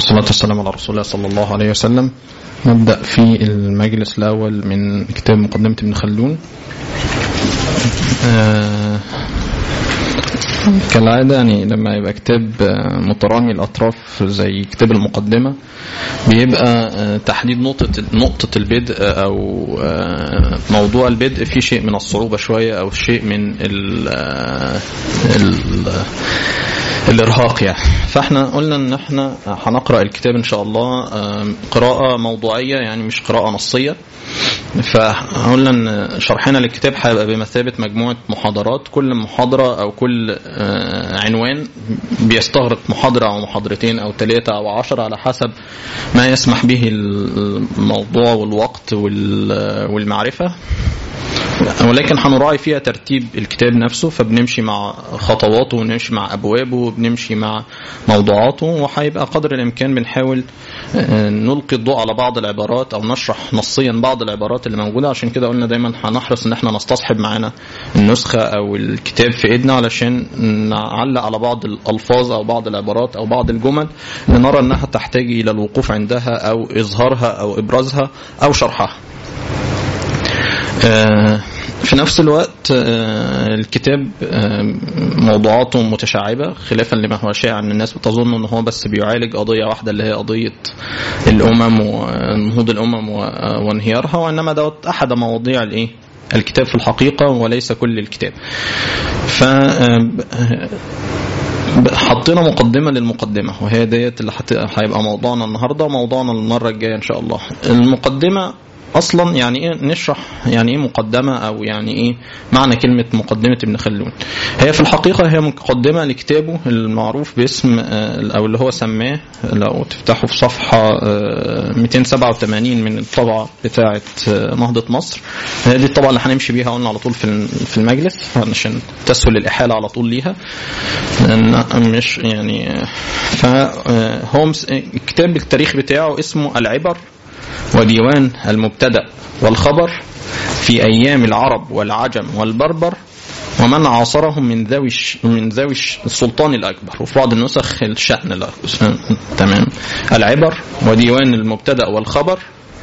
والصلاة والسلام على رسول الله صلى الله عليه وسلم نبدأ في المجلس الأول من كتاب مقدمة ابن خلدون آه كالعادة يعني لما يبقى كتاب مترامي الأطراف زي كتاب المقدمة بيبقى تحديد نقطة نقطة البدء أو موضوع البدء فيه شيء من الصعوبة شوية أو شيء من ال ال الارهاق يعني فاحنا قلنا ان احنا هنقرا الكتاب ان شاء الله قراءه موضوعيه يعني مش قراءه نصيه فقلنا ان شرحنا للكتاب هيبقى بمثابه مجموعه محاضرات كل محاضره او كل عنوان بيستغرق محاضره او محاضرتين او ثلاثه او عشرة على حسب ما يسمح به الموضوع والوقت والمعرفه ولكن هنراعي فيها ترتيب الكتاب نفسه فبنمشي مع خطواته ونمشي مع ابوابه وبنمشي مع موضوعاته وهيبقى قدر الامكان بنحاول نلقي الضوء على بعض العبارات او نشرح نصيا بعض العبارات اللي موجوده عشان كده قلنا دايما هنحرص ان احنا نستصحب معانا النسخه او الكتاب في ايدنا علشان نعلق على بعض الالفاظ او بعض العبارات او بعض الجمل اللي نرى انها تحتاج الى الوقوف عندها او اظهارها او ابرازها او شرحها. في نفس الوقت الكتاب موضوعاته متشعبة خلافا لما هو شائع ان الناس بتظن ان هو بس بيعالج قضية واحدة اللي هي قضية الأمم ونهوض الأمم وانهيارها وإنما دوت أحد مواضيع الإيه؟ الكتاب في الحقيقة وليس كل الكتاب. ف حطينا مقدمة للمقدمة وهي ديت اللي هيبقى موضوعنا النهارده وموضوعنا المرة الجاية إن شاء الله. المقدمة اصلا يعني ايه نشرح يعني ايه مقدمه او يعني ايه معنى كلمه مقدمه ابن خلدون هي في الحقيقه هي مقدمه لكتابه المعروف باسم او اللي هو سماه لو تفتحوا في صفحه 287 من الطبعه بتاعه نهضه مصر هي دي الطبعه اللي هنمشي بيها قلنا على طول في في المجلس عشان تسهل الاحاله على طول ليها مش يعني فهو كتاب التاريخ بتاعه اسمه العبر وديوان المبتدا والخبر في ايام العرب والعجم والبربر ومن عاصرهم من ذوي من ذوي السلطان الاكبر وفي بعض النسخ الشان الأكبر. تمام العبر وديوان المبتدا والخبر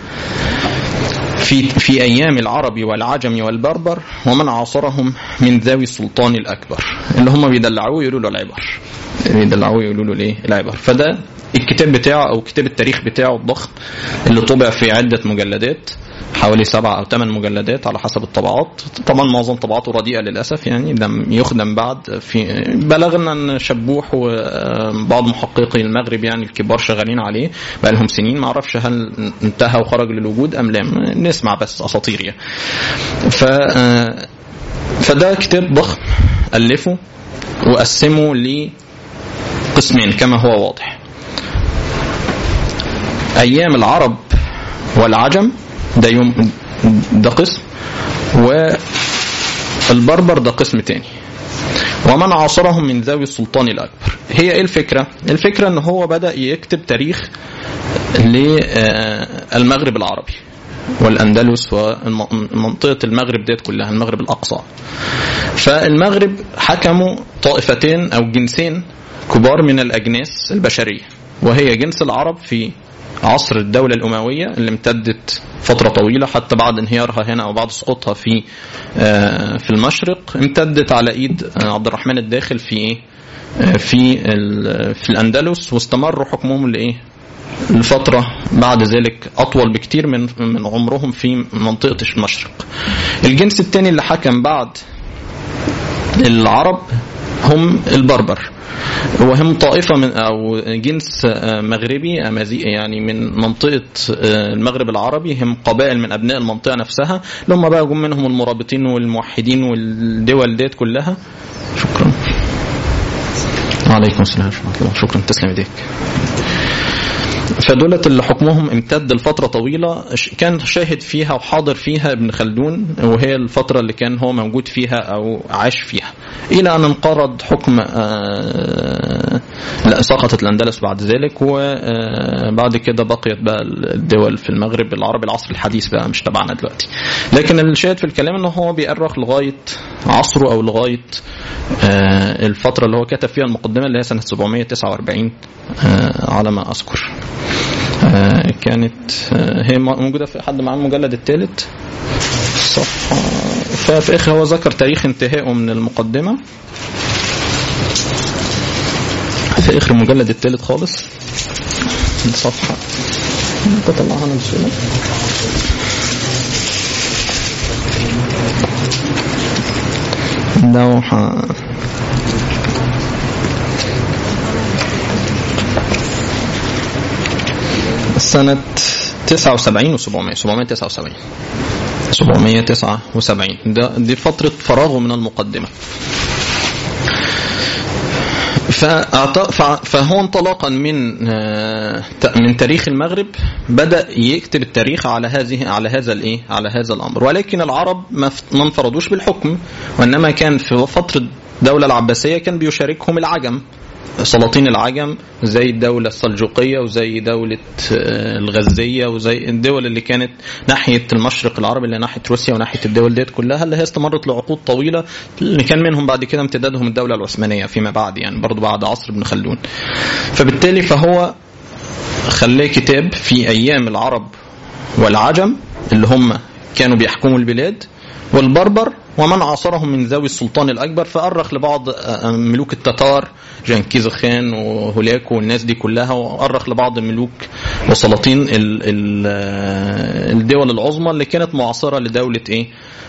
في في ايام العرب والعجم والبربر ومن عاصرهم من ذوي السلطان الاكبر اللي هم بيدلعوه يقولوا له العبر بيدلعوه يقولوا له الايه العبر فده الكتاب بتاعه او كتاب التاريخ بتاعه الضخم اللي طبع في عده مجلدات حوالي سبعة أو ثمان مجلدات على حسب الطبعات طبعا معظم طبعاته رديئة للأسف يعني لم يخدم بعد في بلغنا أن شبوح وبعض محققي المغرب يعني الكبار شغالين عليه بقى لهم سنين ما أعرفش هل انتهى وخرج للوجود أم لا نسمع بس أساطير يعني ف فده كتاب ضخم ألفه وقسمه لقسمين كما هو واضح أيام العرب والعجم ده يوم ده قسم والبربر ده قسم تاني ومن عاصرهم من ذوي السلطان الأكبر هي ايه الفكرة الفكرة ان هو بدأ يكتب تاريخ للمغرب العربي والأندلس ومنطقة المغرب ديت كلها المغرب الأقصى فالمغرب حكموا طائفتين أو جنسين كبار من الأجناس البشرية وهي جنس العرب في عصر الدولة الأموية اللي امتدت فترة طويلة حتى بعد انهيارها هنا أو بعد سقوطها في في المشرق امتدت على إيد عبد الرحمن الداخل في إيه؟ في في الأندلس واستمروا حكمهم لإيه؟ لفترة بعد ذلك أطول بكتير من من عمرهم في منطقة المشرق. الجنس الثاني اللي حكم بعد العرب هم البربر. وهم طائفة من أو جنس مغربي أمازيغ يعني من منطقة المغرب العربي هم قبائل من أبناء المنطقة نفسها اللي هم بقى جم منهم المرابطين والموحدين والدول ديت كلها شكرا وعليكم السلام ورحمة الله شكرا تسلم ايديك فدولت اللي حكمهم امتد لفترة طويلة كان شاهد فيها وحاضر فيها ابن خلدون وهي الفترة اللي كان هو موجود فيها أو عاش فيها إلى أن انقرض حكم لا سقطت الأندلس بعد ذلك وبعد كده بقيت بقى الدول في المغرب العربي العصر الحديث بقى مش تبعنا دلوقتي لكن الشاهد في الكلام ان هو بيأرخ لغاية عصره أو لغاية الفترة اللي هو كتب فيها المقدمة اللي هي سنة 749 على ما أذكر كانت هي موجودة في حد معاه المجلد الثالث صفحة ففي آخر هو ذكر تاريخ انتهائه من المقدمة في آخر المجلد الثالث خالص الصفحة تطلعها أنا بسهولة لوحة سنة 79 و 700 779 779 ده دي فترة فراغه من المقدمة فهو انطلاقا من من تاريخ المغرب بدا يكتب التاريخ على هذه على هذا الايه على هذا الامر ولكن العرب ما انفردوش بالحكم وانما كان في فتره الدوله العباسيه كان بيشاركهم العجم سلاطين العجم زي الدولة السلجوقية وزي دولة الغزية وزي الدول اللي كانت ناحية المشرق العربي اللي ناحية روسيا وناحية الدول ديت كلها اللي هي استمرت لعقود طويلة اللي كان منهم بعد كده امتدادهم الدولة العثمانية فيما بعد يعني برضو بعد عصر ابن خلدون فبالتالي فهو خلاه كتاب في أيام العرب والعجم اللي هم كانوا بيحكموا البلاد والبربر ومن عاصرهم من ذوي السلطان الأكبر فأرخ لبعض ملوك التتار جنكيز خان وهولاكو والناس دي كلها وأرخ لبعض ملوك وسلاطين الدول العظمى اللي كانت معاصرة لدولة إيه؟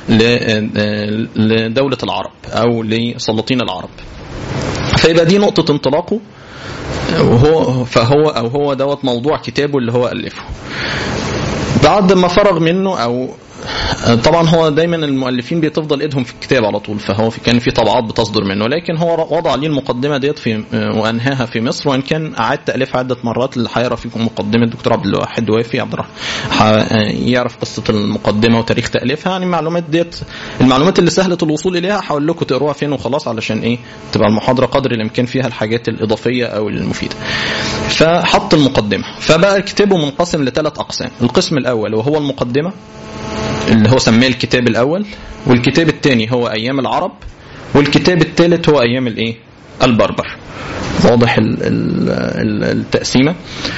لدولة العرب أو لسلاطين العرب فيبقى دي نقطة انطلاقه وهو فهو أو هو دوت موضوع كتابه اللي هو ألفه بعد ما فرغ منه أو طبعا هو دايما المؤلفين بتفضل ايدهم في الكتاب على طول فهو في كان في طبعات بتصدر منه لكن هو وضع ليه المقدمه ديت في وانهاها في مصر وان كان اعاد تاليفها عده مرات اللي هيقرا فيكم مقدمه الدكتور عبد الواحد وافي عبد الرحمن يعرف قصه المقدمه وتاريخ تاليفها يعني المعلومات ديت المعلومات اللي سهله الوصول اليها هقول لكم تقروها فين وخلاص علشان ايه تبقى المحاضره قدر الامكان فيها الحاجات الاضافيه او المفيده فحط المقدمه فبقى كتابه منقسم لثلاث اقسام القسم الاول وهو المقدمه اللي هو سماه الكتاب الاول والكتاب الثاني هو ايام العرب والكتاب الثالث هو ايام الايه البربر واضح التقسيمه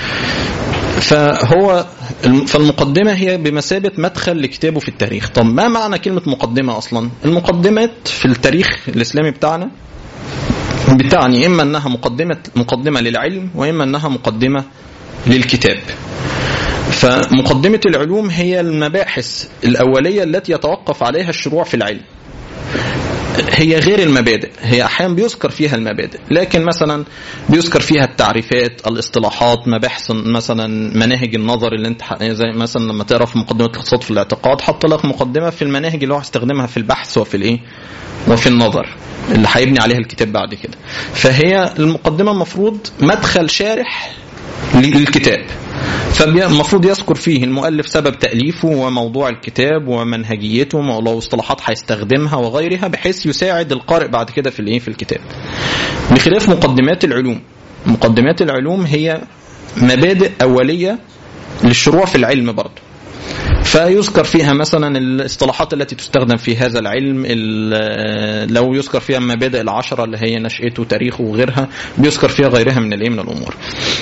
فهو فالمقدمة هي بمثابة مدخل لكتابه في التاريخ طب ما معنى كلمة مقدمة أصلا المقدمات في التاريخ الإسلامي بتاعنا بتعني إما أنها مقدمة مقدمة للعلم وإما أنها مقدمة للكتاب فمقدمة العلوم هي المباحث الأولية التي يتوقف عليها الشروع في العلم هي غير المبادئ هي أحيانا بيذكر فيها المبادئ لكن مثلا بيذكر فيها التعريفات الاصطلاحات مباحث مثلا مناهج النظر اللي انت زي مثلا لما تقرا في مقدمه الاقتصاد في الاعتقاد حط لك مقدمه في المناهج اللي هو هيستخدمها في البحث وفي الايه وفي النظر اللي هيبني عليها الكتاب بعد كده فهي المقدمه المفروض مدخل شارح للكتاب فالمفروض يذكر فيه المؤلف سبب تأليفه وموضوع الكتاب ومنهجيته ولو اصطلاحات هيستخدمها وغيرها بحيث يساعد القارئ بعد كده في الايه في الكتاب. بخلاف مقدمات العلوم. مقدمات العلوم هي مبادئ أولية للشروع في العلم برضه. فيذكر فيها مثلا الاصطلاحات التي تستخدم في هذا العلم لو يذكر فيها المبادئ العشرة اللي هي نشأته وتاريخه وغيرها بيذكر فيها غيرها من الايه من الامور.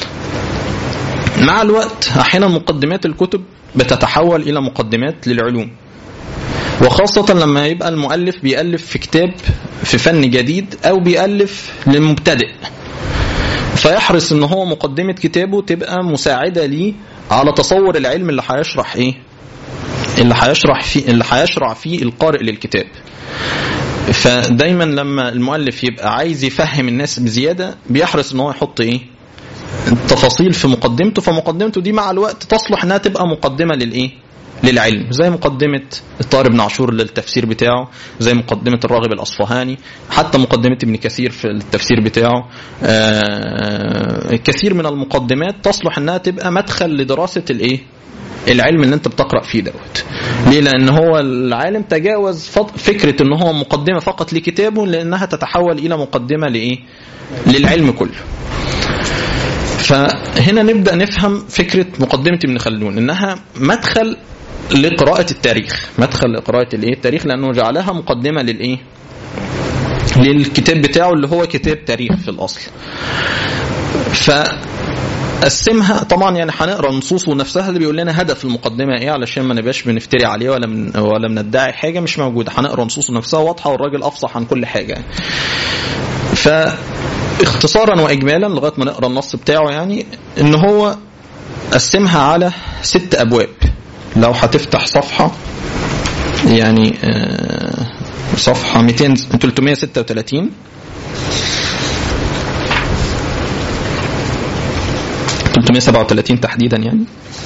مع الوقت احيانا مقدمات الكتب بتتحول الى مقدمات للعلوم وخاصة لما يبقى المؤلف بيألف في كتاب في فن جديد أو بيألف للمبتدئ فيحرص ان هو مقدمة كتابه تبقى مساعدة ليه على تصور العلم اللي هيشرح ايه اللي هيشرح فيه اللي هيشرع فيه القارئ للكتاب فدايما لما المؤلف يبقى عايز يفهم الناس بزيادة بيحرص ان هو يحط ايه التفاصيل في مقدمته فمقدمته دي مع الوقت تصلح انها تبقى مقدمه للايه؟ للعلم زي مقدمة الطاهر بن عاشور للتفسير بتاعه زي مقدمة الراغب الأصفهاني حتى مقدمة ابن كثير في التفسير بتاعه آه، كثير من المقدمات تصلح انها تبقى مدخل لدراسة الايه العلم اللي انت بتقرا فيه دوت ليه لان هو العالم تجاوز فط- فكره ان هو مقدمه فقط لكتابه لانها تتحول الى مقدمه لايه للعلم كله فهنا نبدا نفهم فكره مقدمه ابن خلدون انها مدخل لقراءه التاريخ مدخل لقراءه الايه التاريخ لانه جعلها مقدمه للايه للكتاب بتاعه اللي هو كتاب تاريخ في الاصل ف قسمها طبعا يعني هنقرا نصوصه نفسها اللي بيقول لنا هدف المقدمه ايه علشان ما نبقاش بنفتري عليه ولا من ولا بندعي حاجه مش موجوده هنقرا نصوصه نفسها واضحه والراجل افصح عن كل حاجه يعني. ف اختصارا واجمالا لغايه ما نقرا النص بتاعه يعني ان هو قسمها على ست ابواب لو هتفتح صفحه يعني آه، صفحه 200 336 337 تحديدا يعني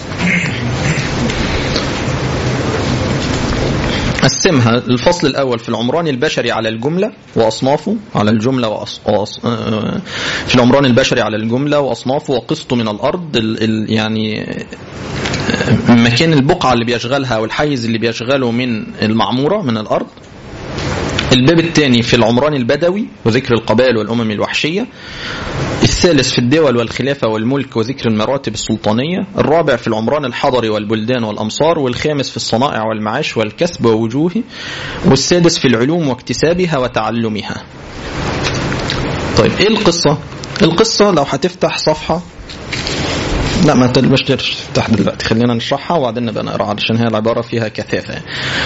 قسمها الفصل الاول في العمران البشري على الجمله واصنافه على الجمله وأص... وأص... آه، في العمران البشري على الجمله واصنافه وقسطه من الارض ال... ال... يعني آه، مكان البقعه اللي بيشغلها والحيز اللي بيشغله من المعموره من الارض الباب الثاني في العمران البدوي وذكر القبائل والامم الوحشيه الثالث في الدول والخلافة والملك وذكر المراتب السلطانية الرابع في العمران الحضري والبلدان والأمصار والخامس في الصنائع والمعاش والكسب ووجوهه والسادس في العلوم واكتسابها وتعلمها طيب ايه القصة القصة لو هتفتح صفحة لا ما تبقاش تفتح دلوقتي خلينا نشرحها وبعدين نبقى نقرا علشان هي العبارة فيها كثافة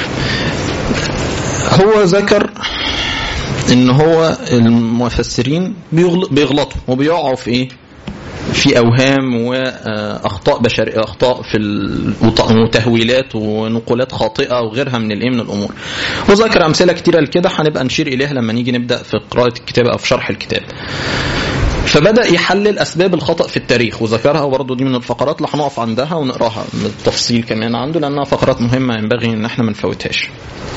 هو ذكر ان هو المفسرين بيغل- بيغلطوا وبيقعوا في ايه في اوهام واخطاء بشريه اخطاء في ال- وت- وتهويلات ونقولات خاطئه وغيرها من الايه من الامور وذكر امثله كتيره لكده هنبقى نشير اليها لما نيجي نبدا في قراءه الكتاب او في شرح الكتاب فبدا يحلل اسباب الخطا في التاريخ وذكرها برضه دي من الفقرات اللي هنقف عندها ونقراها بالتفصيل كمان عنده لانها فقرات مهمه ينبغي ان احنا ما نفوتهاش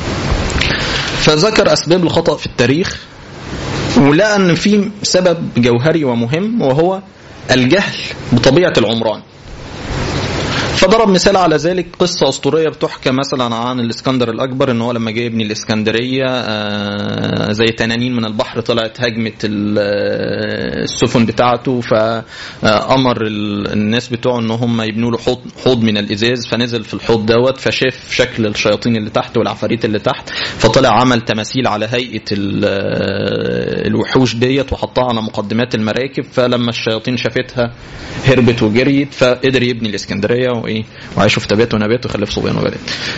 فذكر اسباب الخطا في التاريخ ولقى ان في سبب جوهري ومهم وهو الجهل بطبيعه العمران فضرب مثال على ذلك قصة أسطورية بتحكى مثلا عن الإسكندر الأكبر إن هو لما جه يبني الإسكندرية آه، زي تنانين من البحر طلعت هجمت ال- آه، السفن بتاعته فأمر ال- الناس بتوعه إن هم يبنوا له حوض حوض من الإزاز فنزل في الحوض دوت فشاف شكل الشياطين اللي تحت والعفاريت اللي تحت فطلع عمل تماثيل على هيئة ال- آه، الوحوش ديت وحطها على مقدمات المراكب فلما الشياطين شافتها هربت وجريت فقدر يبني الإسكندرية وإيه وعيشوا في تبات ونبات وخلف صبيان وبنات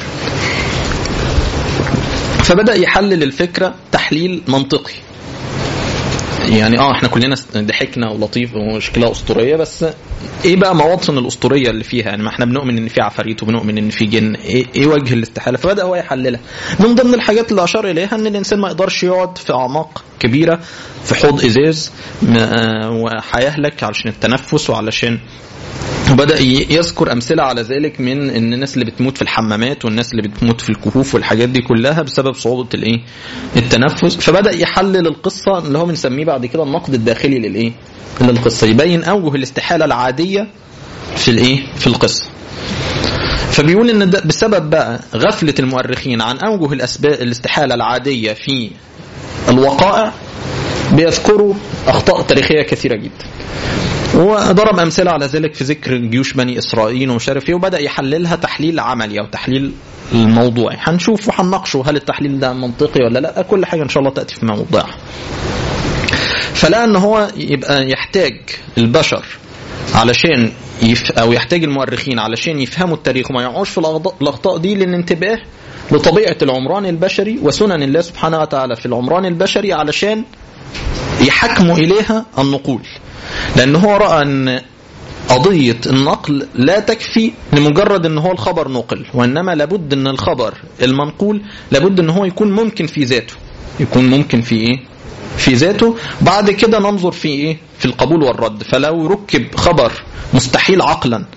فبدأ يحلل الفكرة تحليل منطقي يعني اه احنا كلنا ضحكنا ولطيف وشكلها اسطوريه بس ايه بقى مواطن الاسطوريه اللي فيها يعني ما احنا بنؤمن ان في عفاريت وبنؤمن ان في جن ايه, ايه وجه الاستحاله فبدا هو يحللها من ضمن الحاجات اللي اشار اليها ان الانسان ما يقدرش يقعد في اعماق كبيره في حوض ازاز م- آه، وهيهلك علشان التنفس وعلشان وبدا ي- يذكر امثله على ذلك من ان الناس اللي بتموت في الحمامات والناس اللي بتموت في الكهوف والحاجات دي كلها بسبب صعوبه الايه التنفس فبدا يحلل القصه اللي هو بنسميه بعد كده النقد الداخلي للايه للقصه يبين اوجه الاستحاله العاديه في الايه في القصه فبيقول ان ده بسبب بقى غفله المؤرخين عن اوجه الاسباب الاستحاله العاديه في الوقائع بيذكروا اخطاء تاريخيه كثيره جدا وضرب امثله على ذلك في ذكر جيوش بني اسرائيل ومش عارف ايه وبدا يحللها تحليل عملي او تحليل الموضوعي هنشوف وهنناقشه هل التحليل ده منطقي ولا لا كل حاجه ان شاء الله تاتي في موضعها فلقى ان هو يبقى يحتاج البشر علشان يف او يحتاج المؤرخين علشان يفهموا التاريخ وما يقعوش في الأغض- الاخطاء دي للانتباه لطبيعه العمران البشري وسنن الله سبحانه وتعالى في العمران البشري علشان يحكموا اليها النقول لان هو راى ان قضية النقل لا تكفي لمجرد ان هو الخبر نقل وانما لابد ان الخبر المنقول لابد ان هو يكون ممكن في ذاته يكون ممكن في ايه في ذاته بعد كده ننظر في ايه في القبول والرد فلو ركب خبر مستحيل عقلا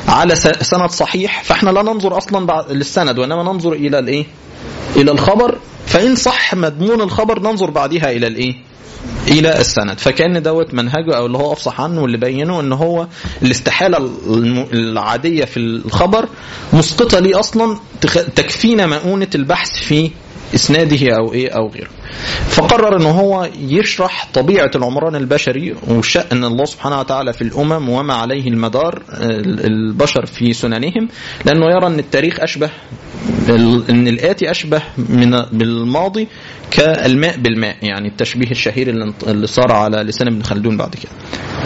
على س- سند صحيح فاحنا لا ننظر اصلا بعد للسند وانما ننظر الى الايه الى الخبر فان صح مضمون الخبر ننظر بعدها الى الايه الى السند فكان دوت منهجه او اللي هو افصح عنه واللي بينه ان هو الاستحاله الم- العاديه في الخبر مسقطه ليه اصلا تخ- تكفينا مؤونه البحث في اسناده او ايه او غيره فقرر ان هو يشرح طبيعه العمران البشري وشان الله سبحانه وتعالى في الامم وما عليه المدار ال- البشر في سننهم لانه يرى ان التاريخ اشبه ال- ان الاتي اشبه من بالماضي كالماء بالماء يعني التشبيه الشهير اللي انط- اللي صار على لسان ابن خلدون بعد كده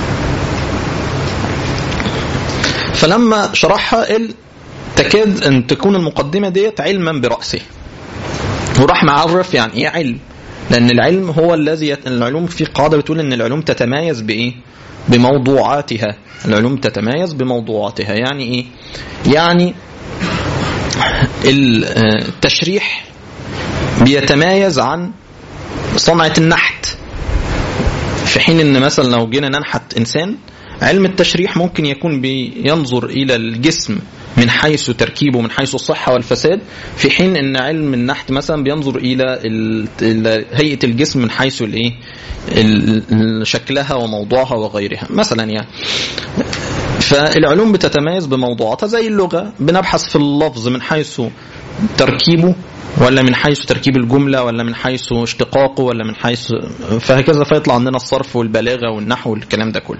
فلما شرحها قال تكاد ان تكون المقدمه ديت علما براسه وراح معرف يعني ايه علم لان العلم هو الذي يت... العلوم في قاعده بتقول ان العلوم تتمايز بايه بموضوعاتها العلوم تتمايز بموضوعاتها يعني ايه يعني التشريح بيتمايز عن صنعه النحت في حين ان مثلا لو جينا ننحت انسان علم التشريح ممكن يكون بينظر الى الجسم من حيث تركيبه من حيث الصحه والفساد في حين ان علم النحت مثلا بينظر الى ال- إلى هيئه الجسم من حيث الايه ال- ال- شكلها وموضوعها وغيرها مثلا يعني فالعلوم بتتميز بموضوعاتها زي اللغه بنبحث في اللفظ من حيث تركيبه ولا من حيث تركيب الجملة ولا من حيث اشتقاقه ولا من حيث فهكذا فيطلع عندنا الصرف والبلاغة والنحو والكلام ده كله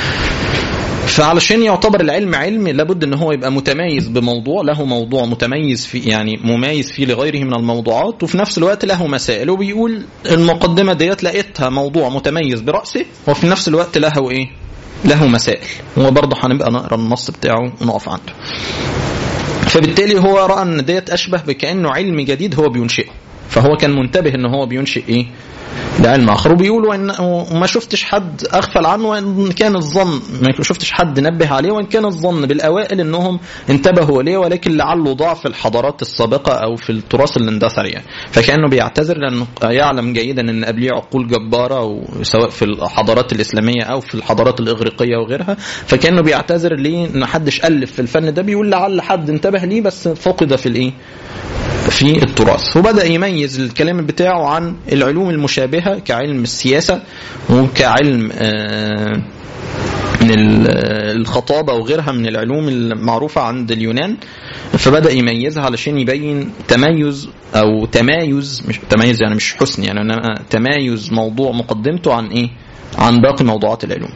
فعلشان يعتبر العلم علم لابد ان هو يبقى متميز بموضوع له موضوع متميز فيه يعني مميز فيه لغيره من الموضوعات وفي نفس الوقت له مسائل وبيقول المقدمه ديت لقيتها موضوع متميز براسه وفي نفس الوقت له ايه؟ له مسائل وبرضه هنبقى نقرا النص بتاعه ونقف عنده. فبالتالي هو راى ان ديت اشبه بكانه علم جديد هو بينشئه فهو كان منتبه ان هو بينشئ ايه لعلم اخر وبيقول وان وما شفتش حد اغفل عنه وان كان الظن ما شفتش حد نبه عليه وان كان الظن بالاوائل انهم انتبهوا ليه ولكن لعله ضعف الحضارات السابقه او في التراث اللي اندثر يعني فكانه بيعتذر لانه يعلم جيدا ان قبليه عقول جباره سواء في الحضارات الاسلاميه او في الحضارات الاغريقيه وغيرها فكانه بيعتذر ليه ان حدش الف في الفن ده بيقول لعل حد انتبه ليه بس فقد في الايه في التراث وبدأ يميز الكلام بتاعه عن العلوم المشابهة كعلم السياسة وكعلم آه، من ال- الخطابة وغيرها من العلوم المعروفة عند اليونان فبدأ يميزها علشان يبين تميز أو تمايز مش تميز يعني مش حسن يعني إنما تمايز موضوع مقدمته عن إيه؟ عن باقي موضوعات العلوم.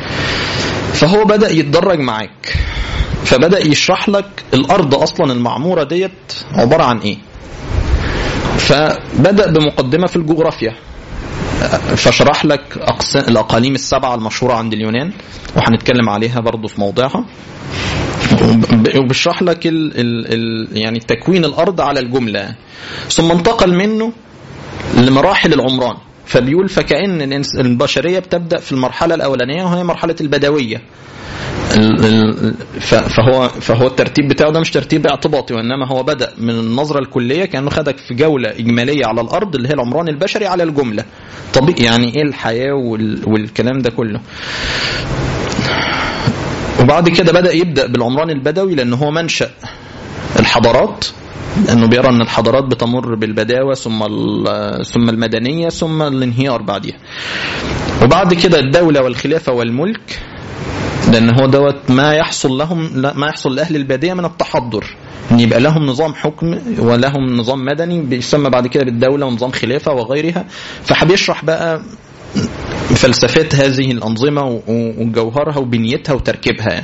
فهو بدأ يتدرج معاك فبدأ يشرح لك الأرض أصلا المعمورة ديت عبارة عن إيه فبدأ بمقدمة في الجغرافيا فشرح لك أقسام الأقاليم السبعة المشهورة عند اليونان وهنتكلم عليها برضو في موضعها وب- وبشرح لك ال ال ال يعني تكوين الأرض على الجملة ثم انتقل منه لمراحل العمران فبيقول فكأن الإنس- البشرية بتبدأ في المرحلة الأولانية وهي مرحلة البدوية ال- ال- ف- فهو فهو الترتيب بتاعه ده مش ترتيب اعتباطي وانما هو بدا من النظره الكليه كانه خدك في جوله اجماليه على الارض اللي هي العمران البشري على الجمله طبيعي يعني ايه الحياه وال- والكلام ده كله وبعد كده بدا يبدا بالعمران البدوي لان هو منشا الحضارات لانه بيرى ان الحضارات بتمر بالبداوه ثم ال- ثم المدنيه ثم الانهيار بعدها وبعد كده الدوله والخلافه والملك لان هو دوت ما يحصل لهم لا ما يحصل لاهل الباديه من التحضر ان يبقى لهم نظام حكم ولهم نظام مدني بيسمى بعد كده بالدوله ونظام خلافه وغيرها فبيشرح بقى فلسفات هذه الانظمه و- وجوهرها وبنيتها وتركيبها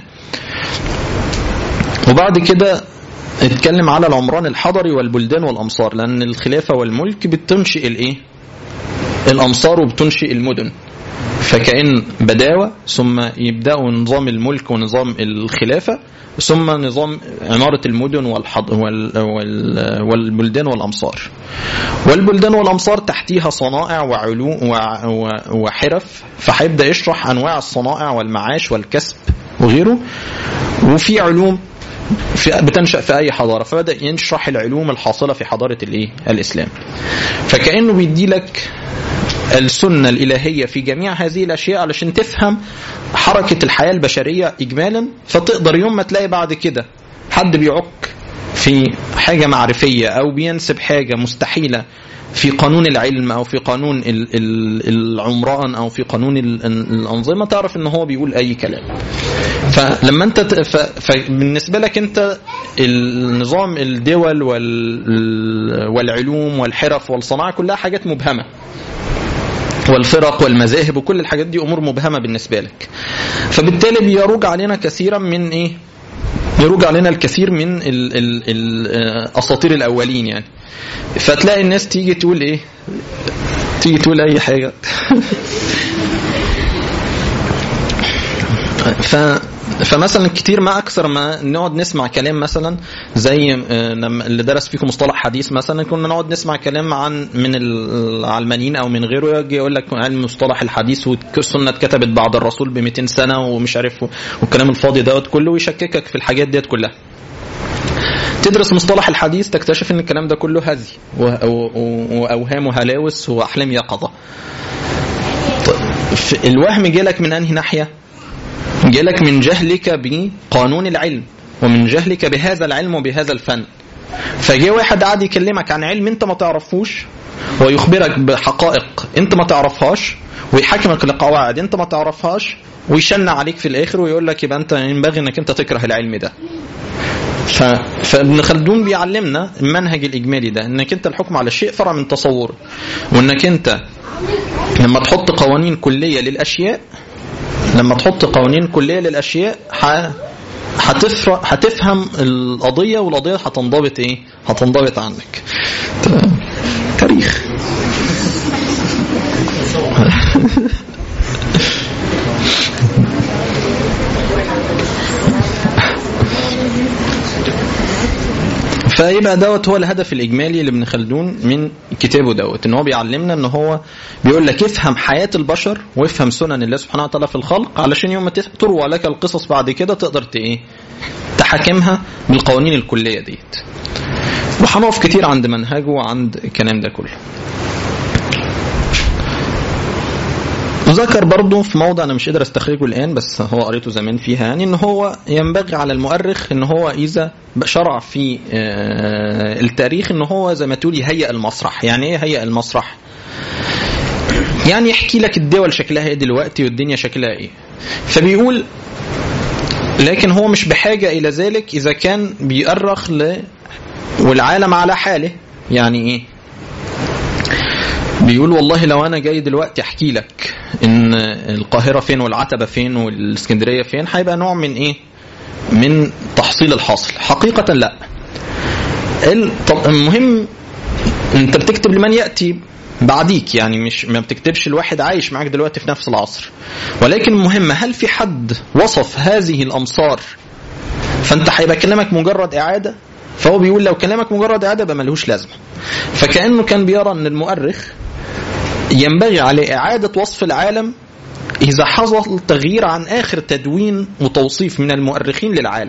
وبعد كده اتكلم على العمران الحضري والبلدان والامصار لان الخلافه والملك بتنشئ الايه الامصار وبتنشئ المدن فكأن بداوة ثم يبدأوا نظام الملك ونظام الخلافة ثم نظام عمارة المدن والحض وال وال والبلدان والأمصار والبلدان والأمصار تحتيها صنائع وعلوم وع- و- وحرف فهيبدأ يشرح أنواع الصنائع والمعاش والكسب وغيره وفي علوم في بتنشأ في أي حضارة فبدأ يشرح العلوم الحاصلة في حضارة الإيه؟ الإسلام فكأنه بيدي لك السنة الإلهية في جميع هذه الأشياء علشان تفهم حركة الحياة البشرية إجمالا فتقدر يوم ما تلاقي بعد كده حد بيعك في حاجة معرفية أو بينسب حاجة مستحيلة في قانون العلم او في قانون ال- ال- العمران او في قانون ال- الانظمه تعرف ان هو بيقول اي كلام فلما انت ت- ف- فبالنسبه لك انت النظام الدول وال- والعلوم والحرف والصناعه كلها حاجات مبهمه والفرق والمذاهب وكل الحاجات دي امور مبهمه بالنسبه لك فبالتالي بيروج علينا كثيرا من ايه يروج علينا الكثير من ال- ال- ال- آه، اساطير الاولين يعني فتلاقي الناس تيجي تقول ايه تيجي تقول اي حاجه ف فمثلا كتير ما اكثر ما نقعد نسمع كلام مثلا زي آه، لما اللي درس فيكم مصطلح حديث مثلا كنا نقعد نسمع كلام عن من العلمانيين او من غيره يجي يقول لك علم مصطلح الحديث والسنه اتكتبت بعد الرسول ب 200 سنه ومش عارف والكلام الفاضي دوت كله ويشككك في الحاجات ديت كلها تدرس مصطلح الحديث تكتشف ان الكلام ده كله هزي و- و- و- واوهام وهلاوس واحلام يقظه طيب، في- الوهم جالك من انهي ناحيه جالك من جهلك بقانون العلم ومن جهلك بهذا العلم وبهذا الفن فجاء واحد قاعد يكلمك عن علم انت ما تعرفوش ويخبرك بحقائق انت ما تعرفهاش ويحاكمك لقواعد انت ما تعرفهاش ويشنع عليك في الاخر ويقول لك يبقى انت ينبغي انك انت تكره العلم ده ف... فابن خلدون بيعلمنا المنهج الاجمالي ده انك انت الحكم على الشيء فرع من تصور وانك انت لما تحط قوانين كليه للاشياء لما تحط قوانين كليه للاشياء ح... هتفر... هتفهم القضيه والقضيه هتنضبط ايه؟ هتنضبط عنك. ت- تاريخ. فيبقى دوت هو الهدف الاجمالي لابن خلدون من كتابه دوت ان هو بيعلمنا ان هو بيقول لك افهم حياه البشر وافهم سنن الله سبحانه وتعالى في الخلق علشان يوم ما تف- تروى لك القصص بعد كده تقدر ت- ايه تحاكمها بالقوانين الكليه ديت وهنقف كتير عند منهجه وعند الكلام ده كله وذكر برضه في موضع انا مش قادر استخرجه الان بس هو قريته زمان فيها يعني ان هو ينبغي على المؤرخ ان هو اذا شرع في آه، التاريخ ان هو زي ما تقول يهيئ المسرح يعني ايه يهيئ المسرح يعني يحكي لك الدول شكلها ايه دلوقتي والدنيا شكلها ايه فبيقول لكن هو مش بحاجة إلى ذلك إذا كان بيؤرخ ل والعالم على حاله يعني إيه بيقول والله لو انا جاي دلوقتي احكي لك ان القاهره فين والعتبه فين والاسكندريه فين هيبقى نوع من ايه من تحصيل الحاصل حقيقه لا ال- طب المهم انت بتكتب لمن ياتي بعديك يعني مش ما بتكتبش لواحد عايش معاك دلوقتي في نفس العصر ولكن المهم هل في حد وصف هذه الامصار فانت هيبقى كلامك مجرد اعاده فهو بيقول لو كلامك مجرد اعاده يبقى ملهوش لازمه فكانه كان بيرى ان المؤرخ ينبغي عليه اعاده وصف العالم اذا حصل تغيير عن اخر تدوين وتوصيف من المؤرخين للعالم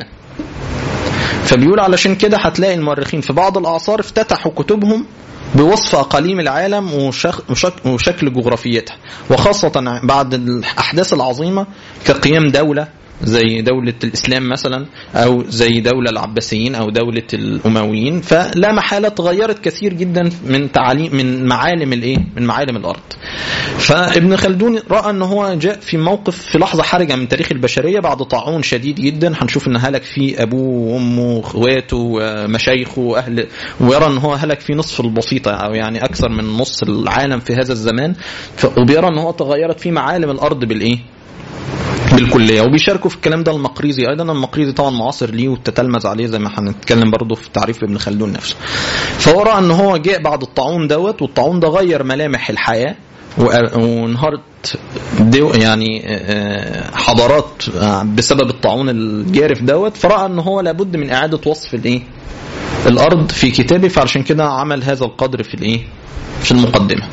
فبيقول علشان كده هتلاقي المؤرخين في بعض الاعصار افتتحوا كتبهم بوصف اقاليم العالم وشك وشك وشكل جغرافيتها وخاصه بعد الاحداث العظيمه كقيام دوله زي دولة الإسلام مثلا أو زي دولة العباسيين أو دولة الأمويين فلا محالة تغيرت كثير جدا من تعاليم من معالم الإيه؟ من معالم الأرض. فابن خلدون رأى أن هو جاء في موقف في لحظة حرجة من تاريخ البشرية بعد طاعون شديد جدا هنشوف أن هلك فيه أبوه وأمه وإخواته ومشايخه وأهل ويرى أن هو هلك في نصف البسيطة أو يعني أكثر من نص العالم في هذا الزمان ف- وبيرى أن هو تغيرت فيه معالم الأرض بالإيه؟ بالكليه وبيشاركوا في الكلام ده المقريزي ايضا المقريزي طبعا معاصر ليه وتتلمذ عليه زي ما هنتكلم برضه في تعريف ابن خلدون نفسه فهو راى ان هو جاء بعد الطاعون دوت والطاعون ده غير ملامح الحياه و- وانهارت دو يعني آه، حضارات آه، بسبب الطاعون الجارف دوت فراى ان هو لابد من اعاده وصف الايه الارض في كتابه فعشان كده عمل هذا القدر في الايه في المقدمه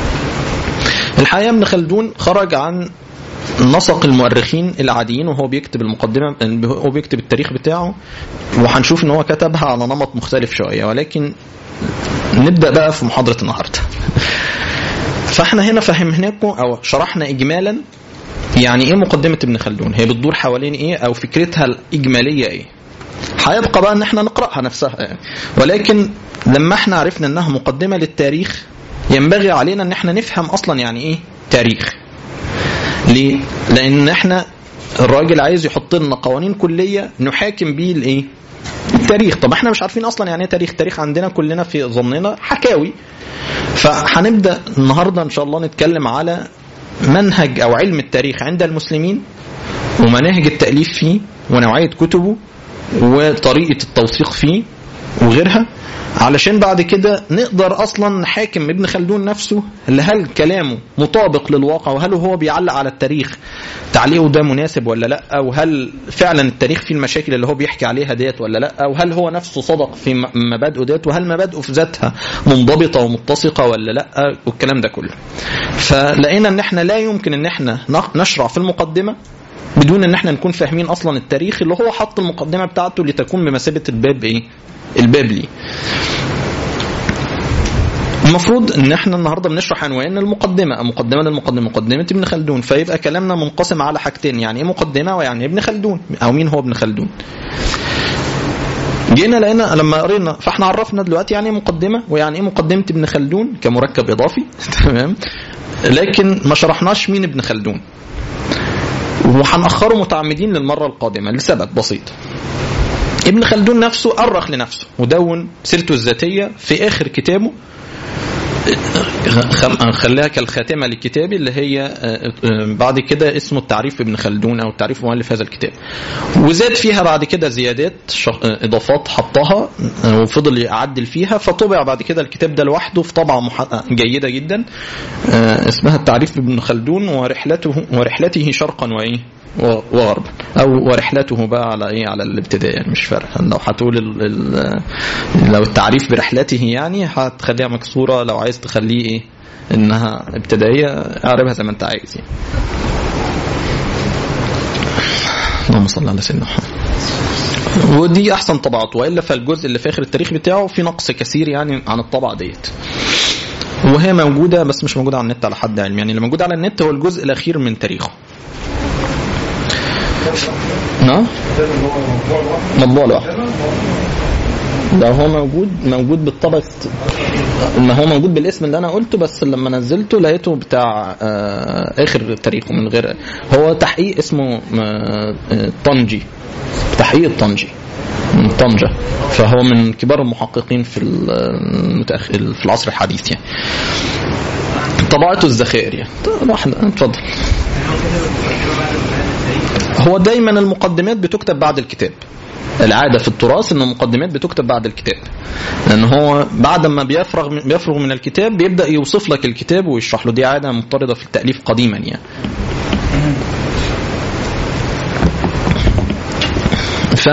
الحقيقه ابن خلدون خرج عن نسق المؤرخين العاديين وهو بيكتب المقدمه هو بيكتب التاريخ بتاعه وهنشوف ان هو كتبها على نمط مختلف شويه ولكن نبدا بقى في محاضره النهارده. فاحنا هنا فهمناكم او شرحنا اجمالا يعني ايه مقدمه ابن خلدون هي بتدور حوالين ايه او فكرتها الاجماليه ايه هيبقى بقى ان احنا نقراها نفسها يعني. ولكن لما احنا عرفنا انها مقدمه للتاريخ ينبغي علينا ان احنا نفهم اصلا يعني ايه تاريخ ليه لان احنا الراجل عايز يحط لنا قوانين كليه نحاكم بيه الايه التاريخ طب احنا مش عارفين اصلا يعني ايه تاريخ تاريخ عندنا كلنا في ظننا حكاوي فهنبدا النهارده ان شاء الله نتكلم على منهج او علم التاريخ عند المسلمين ومناهج التاليف فيه ونوعيه كتبه وطريقه التوثيق فيه وغيرها علشان بعد كده نقدر اصلا نحاكم ابن خلدون نفسه اللي هل كلامه مطابق للواقع وهل هو بيعلق على التاريخ تعليقه ده مناسب ولا لا وهل فعلا التاريخ فيه المشاكل اللي هو بيحكي عليها ديت ولا لا وهل هو نفسه صدق في مبادئه ديت وهل مبادئه في ذاتها منضبطه ومتسقه ولا لا والكلام ده كله فلقينا ان احنا لا يمكن ان احنا نشرع في المقدمه بدون ان احنا نكون فاهمين اصلا التاريخ اللي هو حط المقدمه بتاعته لتكون بمثابه الباب ايه الباب ليه المفروض ان احنا النهارده بنشرح عنوان المقدمه مقدمه للمقدمه مقدمه ابن خلدون فيبقى كلامنا منقسم على حاجتين يعني ايه مقدمه ويعني ايه ابن خلدون او مين هو ابن خلدون جينا لقينا لما قرينا فاحنا عرفنا دلوقتي يعني ايه مقدمه ويعني ايه مقدمه ابن خلدون كمركب اضافي تمام لكن ما شرحناش مين ابن خلدون وهنأخره متعمدين للمرة القادمة لسبب بسيط ابن خلدون نفسه أرخ لنفسه ودون سيرته الذاتية في آخر كتابه خليها كالخاتمة لكتابي اللي هي بعد كده اسمه التعريف ابن خلدون أو التعريف مؤلف هذا الكتاب وزاد فيها بعد كده زيادات إضافات حطها وفضل يعدل فيها فطبع بعد كده الكتاب ده لوحده في طبعة جيدة جدا اسمها التعريف ابن خلدون ورحلته ورحلته شرقا وإيه وغربا او ورحلته بقى على ايه على الابتداء يعني مش فارق لو هتقول ال ال لو التعريف برحلته يعني هتخليها مكسوره لو عايز تخليه ايه انها ابتدائيه اعربها زي ما انت عايز يعني اللهم صل على سيدنا محمد ودي احسن طبعات والا فالجزء اللي في اخر التاريخ بتاعه في نقص كثير يعني عن الطبعه ديت وهي موجوده بس مش موجوده على النت على حد علم يعني اللي موجود على النت هو الجزء الاخير من تاريخه نعم مطبوع لوحده ده هو موجود موجود بالطبق ما هو موجود بالاسم اللي انا قلته بس لما نزلته لقيته بتاع اخر تاريخه من غير هو تحقيق اسمه طنجي تحقيق الطنجي من طنجة فهو من كبار المحققين في المتأخر في العصر الحديث يعني طبعته الذخائر يعني اتفضل هو دايما المقدمات بتكتب بعد الكتاب العادة في التراث ان المقدمات بتكتب بعد الكتاب لان هو بعد ما بيفرغ من بيفرغ من الكتاب بيبدا يوصف لك الكتاب ويشرح له دي عاده مضطرده في التاليف قديما يعني ف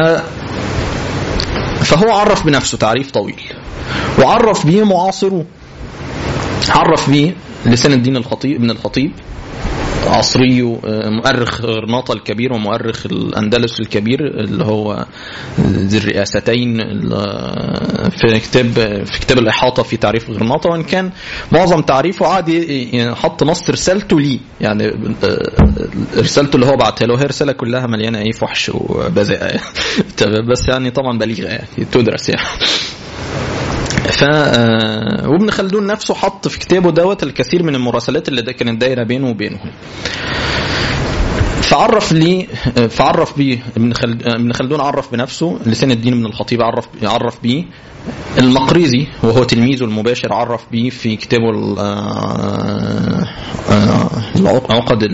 فهو عرف بنفسه تعريف طويل وعرف به معاصره عرف به لسان الدين الخطيب ابن الخطيب عصري مؤرخ غرناطة الكبير ومؤرخ الأندلس الكبير اللي هو ذي الرئاستين في كتاب في كتاب الإحاطة في تعريف غرناطة وإن كان معظم تعريفه قعد حط نص رسالته ليه يعني رسالته اللي هو بعتها له هي رسالة كلها مليانة إيه فحش وبذاءة بس يعني طبعا بليغة يعني تدرس يعني ف وابن خلدون نفسه حط في كتابه دوت الكثير من المراسلات اللي ده كانت دايره بينه وبينه فعرف لي فعرف بيه ابن ابن خلدون عرف بنفسه لسان الدين ابن الخطيب عرف عرف بيه المقريزي وهو تلميذه المباشر عرف بيه في كتابه عقد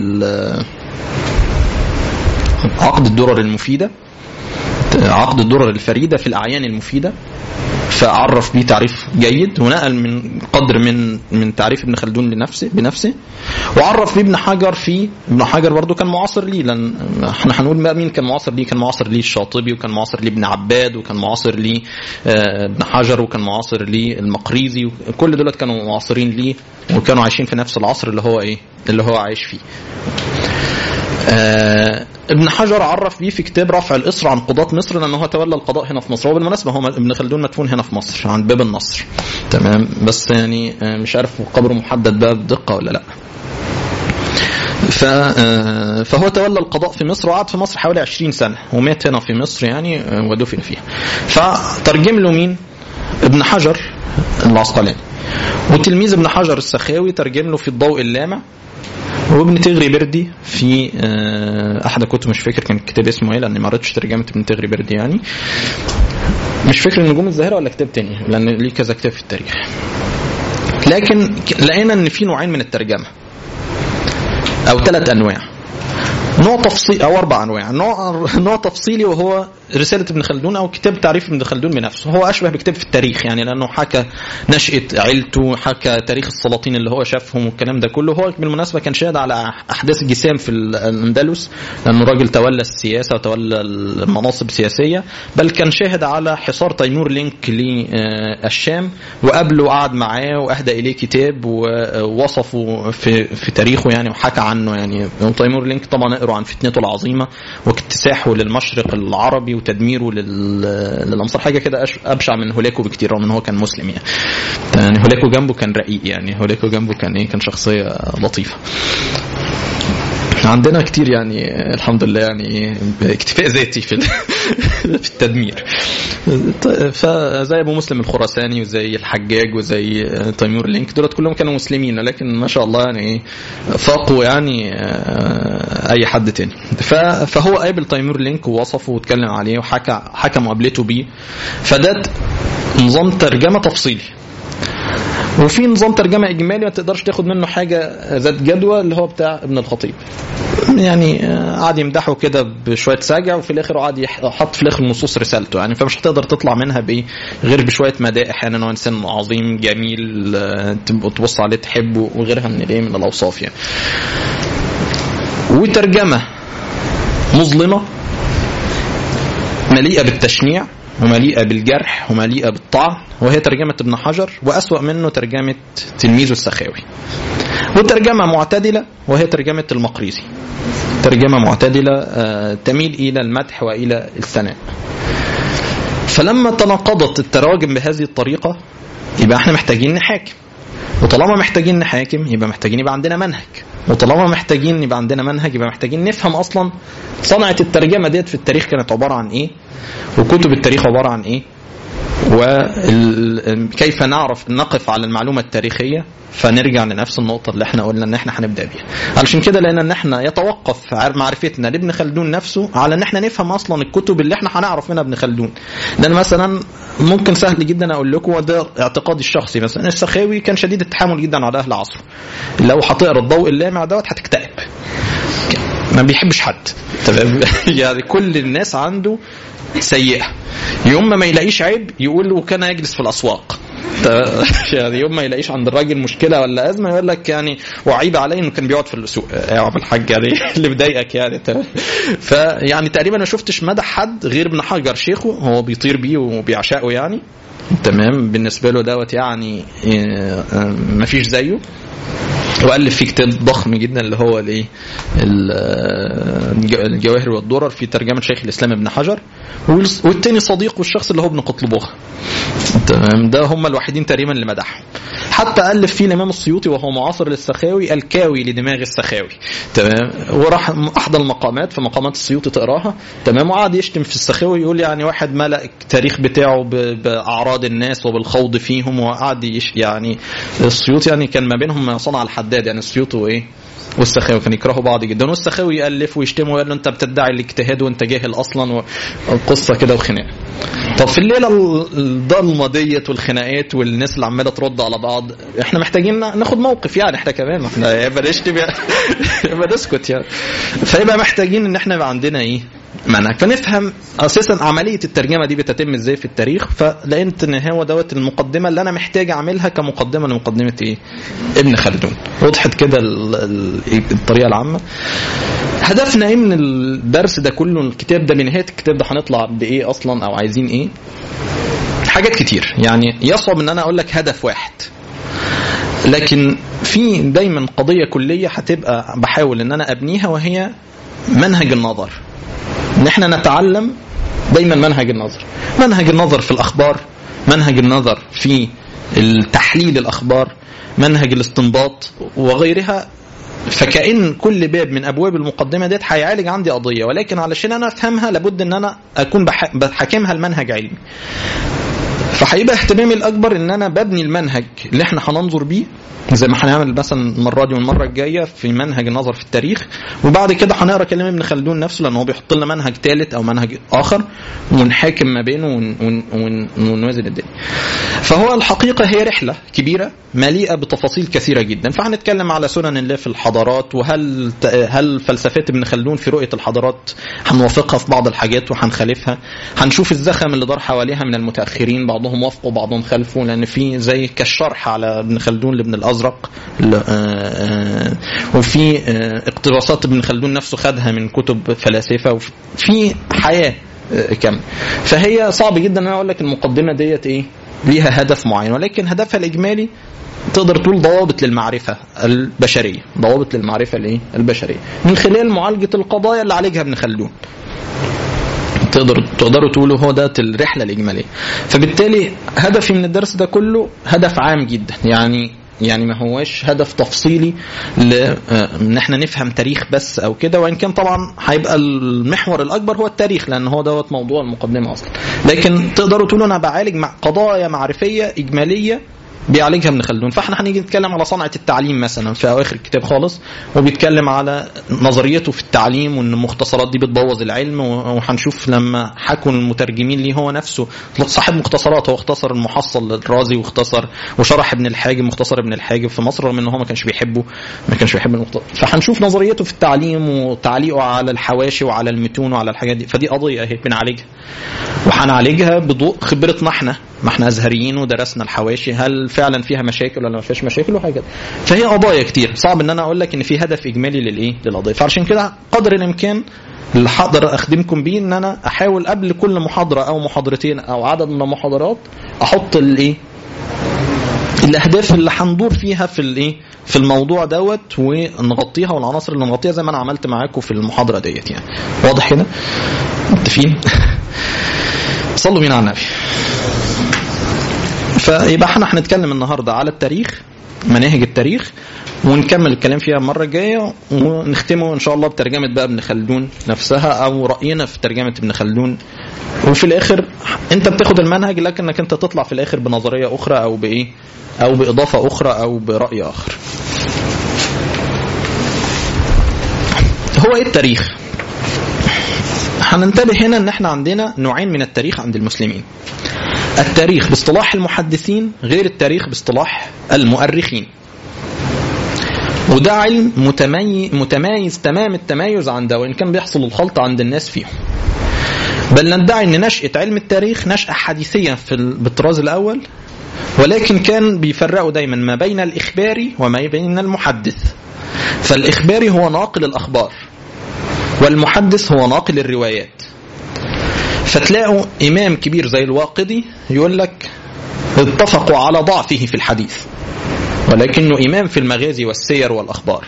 عقد الدرر المفيده عقد الدرر الفريده في الاعيان المفيده فعرف بيه تعريف جيد ونقل من قدر من من تعريف ابن خلدون لنفسه بنفسه وعرف بيه ابن حجر في ابن حجر برضه كان معاصر ليه لان احنا هنقول بقى مين كان معاصر ليه كان معاصر ليه الشاطبي وكان معاصر ليه ابن عباد وكان معاصر ليه ابن حجر وكان معاصر ليه المقريزي كل دول كانوا معاصرين ليه وكانوا عايشين في نفس العصر اللي هو ايه اللي هو عايش فيه ابن حجر عرف بيه في كتاب رفع الإصر عن قضاة مصر لأنه هو تولى القضاء هنا في مصر هو بالمناسبة هو ابن خلدون مدفون هنا في مصر عند باب النصر تمام بس يعني آه، مش عارف قبره محدد بقى بدقة ولا لا ف- آه، فهو تولى القضاء في مصر وقعد في مصر حوالي 20 سنة ومات هنا في مصر يعني آه، ودفن فيها فترجم له مين ابن حجر العسقلاني وتلميذ ابن حجر السخاوي ترجم له في الضوء اللامع وابن تغري بردي في آه، احد الكتب مش فاكر كان الكتاب اسمه ايه لاني ما قريتش ترجمه ابن تغري بردي يعني مش فاكر النجوم الزاهره ولا كتاب تاني لان ليه كذا كتاب في التاريخ لكن ك- لقينا ان في نوعين من الترجمه او ثلاث انواع نوع تفصيلي او اربع انواع نوع نوع تفصيلي وهو رساله ابن خلدون او كتاب تعريف ابن خلدون بنفسه هو اشبه بكتاب في التاريخ يعني لانه حكى نشاه عيلته حكى تاريخ السلاطين اللي هو شافهم والكلام ده كله هو بالمناسبه كان شاهد على احداث الجسام في الاندلس لانه راجل تولى السياسه وتولى المناصب السياسيه بل كان شاهد على حصار تيمور لينك للشام وقابله وقعد معاه واهدى اليه كتاب ووصفه في في تاريخه يعني وحكى عنه يعني تيمور لينك طبعا اقروا عن فتنته العظيمه واكتساحه للمشرق العربي وتدميره لل... للامصار حاجه كده أش- ابشع من هولاكو بكتير رغم ان هو كان مسلم يعني يعني هولاكو جنبه كان رقيق يعني هولاكو جنبه كان ايه كان شخصيه لطيفه عندنا كتير يعني الحمد لله يعني اكتفاء ذاتي في في التدمير فزي ابو مسلم الخراساني وزي الحجاج وزي تيمور لينك دولت كلهم كانوا مسلمين لكن ما شاء الله يعني فاقوا يعني اي حد تاني ف- فهو قابل تيمور لينك ووصفه واتكلم عليه وحكى حكى مقابلته بيه فده نظام ترجمه تفصيلي وفي نظام ترجمه اجمالي ما تقدرش تاخد منه حاجه ذات جدوى اللي هو بتاع ابن الخطيب يعني آه، قعد يمدحه كده بشويه سجع وفي الاخر قعد يحط في الاخر نصوص رسالته يعني فمش هتقدر تطلع منها بايه غير بشويه مدائح يعني ان هو انسان عظيم جميل آه، تبقى تبص عليه تحبه وغيرها من الايه من الاوصاف يعني وترجمه مظلمه مليئه بالتشنيع ومليئه بالجرح ومليئه بالطعن وهي ترجمه ابن حجر واسوا منه ترجمه تلميذه السخاوي وترجمه معتدله وهي ترجمه المقريزي ترجمه معتدله آه، تميل الى المدح والى الثناء فلما تناقضت التراجم بهذه الطريقه يبقى احنا محتاجين نحاكم وطالما محتاجين نحاكم يبقى محتاجين يبقى عندنا منهج وطالما محتاجين يبقى عندنا منهج يبقى محتاجين نفهم اصلا صنعه الترجمه ديت في التاريخ كانت عباره عن ايه وكتب التاريخ عباره عن ايه وكيف نعرف نقف على المعلومه التاريخيه فنرجع لنفس النقطة اللي احنا قلنا ان احنا هنبدأ بيها. علشان كده لقينا ان احنا يتوقف معرفتنا لابن خلدون نفسه على ان احنا نفهم اصلا الكتب اللي احنا هنعرف منها ابن خلدون. لان مثلا ممكن سهل جدا اقول لكم وده اعتقادي الشخصي مثلا السخاوي كان شديد التحامل جدا على اهل عصره. لو هتقرا الضوء اللامع دوت هتكتئب. ما بيحبش حد تمام يعني كل الناس عنده سيئه يوم ما يلاقيش عيب يقول له كان يجلس في الاسواق ت- يعني يوم ما يلاقيش عند الراجل مشكله ولا ازمه يقول لك يعني وعيب عليه انه كان بيقعد في السوق يا عم الحاج يعني اللي مضايقك يعني تمام فيعني تقريبا ما شفتش مدح حد غير ابن حجر شيخه هو بيطير بيه وبيعشقه يعني تمام بالنسبه له دوت يعني آه، آه، مفيش زيه والف في كتاب ضخم جدا اللي هو الايه ال- الج- الجواهر والدرر في ترجمه شيخ الاسلام ابن حجر والس- والتاني صديقه الشخص اللي هو ابن قطلبوخ تمام ده هم الوحيدين تقريبا اللي مدحهم حتى الف فيه الامام السيوطي وهو معاصر للسخاوي الكاوي لدماغ السخاوي تمام وراح احدى المقامات في مقامات السيوطي تقراها تمام وقعد يشتم في السخاوي يقول يعني واحد ملأ التاريخ بتاعه ب- باعراض الناس وبالخوض فيهم وقعد يش يعني السيوطي يعني كان ما بينهم ما صنع الحداد يعني السيوطي وايه والسخاوي كانوا يكرهوا بعض جدا والسخاوي يالف ويشتمه ويقول له انت بتدعي الاجتهاد وانت جاهل اصلا وقصه كده وخناقه طب في الليله الضلمه ديت والخناقات والناس اللي عماله ترد على بعض احنا محتاجين ناخد موقف يعني احنا كمان احنا يبقى نشتم يبقى نسكت يعني فيبقى محتاجين ان احنا يبقى عندنا ايه منهج فنفهم اساسا عمليه الترجمه دي بتتم ازاي في التاريخ فلقيت ان هو دوت المقدمه اللي انا محتاج اعملها كمقدمه لمقدمه ايه ابن خلدون وضحت كده ال- ال- الطريقه العامه هدفنا ايه من الدرس ده كله الكتاب ده بنهايه الكتاب ده هنطلع بايه اصلا او عايزين ايه حاجات كتير يعني يصعب ان انا اقول لك هدف واحد لكن في دايما قضيه كليه هتبقى بحاول ان انا ابنيها وهي منهج النظر ان احنا نتعلم دايما منهج النظر منهج النظر في الاخبار منهج النظر في التحليل الاخبار منهج الاستنباط وغيرها فكأن كل باب من ابواب المقدمه ديت هيعالج عندي قضيه ولكن علشان انا افهمها لابد ان انا اكون بح- بحاكمها المنهج علمي فهيبقى اهتمامي الاكبر ان انا ببني المنهج اللي احنا هننظر بيه زي ما هنعمل مثلا المره دي والمره الجايه في منهج النظر في التاريخ وبعد كده هنقرا كلام ابن خلدون نفسه لان هو بيحط لنا منهج ثالث او منهج اخر ونحاكم ما بينه ون- ون- ون- ونوازن الدنيا. فهو الحقيقه هي رحله كبيره مليئه بتفاصيل كثيره جدا فهنتكلم على سنن الله في الحضارات وهل هل فلسفات ابن خلدون في رؤيه الحضارات هنوافقها في بعض الحاجات وهنخالفها هنشوف الزخم اللي دار حواليها من المتاخرين بعضهم وافقوا بعضهم خالفوا لان في زي كالشرح على ابن خلدون لابن الازرق ل- آه، آه، وفي آه، اقتباسات ابن خلدون نفسه خدها من كتب فلاسفه وفي حياه آه، كامله فهي صعب جدا ان انا اقول لك المقدمه ديت ايه ليها هدف معين ولكن هدفها الاجمالي تقدر تقول ضوابط للمعرفة البشرية ضوابط للمعرفة الايه البشرية من خلال معالجة القضايا اللي عالجها ابن خلدون تقدر تقدروا تقولوا هو ده الرحله الاجماليه فبالتالي هدفي من الدرس ده كله هدف عام جدا يعني يعني ما هواش هدف تفصيلي ل آه، ان احنا نفهم تاريخ بس او كده وان كان طبعا هيبقى المحور الاكبر هو التاريخ لان هو دوت موضوع المقدمه اصلا لكن تقدروا تقولوا انا بعالج مع قضايا معرفيه اجماليه بيعالجها ابن خلدون فاحنا هنيجي نتكلم على صنعه التعليم مثلا في اواخر الكتاب خالص وبيتكلم على نظريته في التعليم وان المختصرات دي بتبوظ العلم وهنشوف لما حكوا المترجمين ليه هو نفسه صاحب مختصرات هو اختصر المحصل للرازي واختصر وشرح ابن الحاجب مختصر ابن الحاجب في مصر رغم ان هو ما كانش بيحبه ما كانش بيحب المختصر فهنشوف نظريته في التعليم وتعليقه على الحواشي وعلى المتون وعلى الحاجات دي فدي قضيه اهي بنعالجها وهنعالجها بضوء خبرتنا احنا ما احنا ازهريين ودرسنا الحواشي هل فعلا فيها مشاكل ولا ما فيهاش مشاكل وحاجات فهي قضايا كتير صعب ان انا اقول لك ان في هدف اجمالي للايه للقضيه فعشان كده قدر الامكان اللي هقدر اخدمكم بيه ان انا احاول قبل كل محاضره او محاضرتين او عدد من المحاضرات احط الايه الاهداف اللي هندور فيها في الايه في الموضوع دوت ونغطيها والعناصر اللي نغطيها زي ما انا عملت معاكم في المحاضره ديت يعني واضح كده متفقين صلوا بينا على النبي فيبقى احنا هنتكلم النهارده على التاريخ مناهج التاريخ ونكمل الكلام فيها المره الجايه ونختمه ان شاء الله بترجمه بقى ابن خلدون نفسها او راينا في ترجمه ابن خلدون وفي الاخر انت بتاخد المنهج لكنك انت تطلع في الاخر بنظريه اخرى او بايه او باضافه اخرى او براي اخر هو ايه التاريخ هننتبه هنا ان احنا عندنا نوعين من التاريخ عند المسلمين التاريخ باصطلاح المحدثين غير التاريخ باصطلاح المؤرخين وده علم متميز, متميز تمام التميز عن ده وان كان بيحصل الخلط عند الناس فيهم بل ندعي ان نشأة علم التاريخ نشأة حديثية في الطراز الاول ولكن كان بيفرقوا دايما ما بين الاخباري وما بين المحدث فالاخباري هو ناقل الاخبار والمحدث هو ناقل الروايات فتلاقوا إمام كبير زي الواقدي يقول لك اتفقوا على ضعفه في الحديث ولكنه إمام في المغازي والسير والأخبار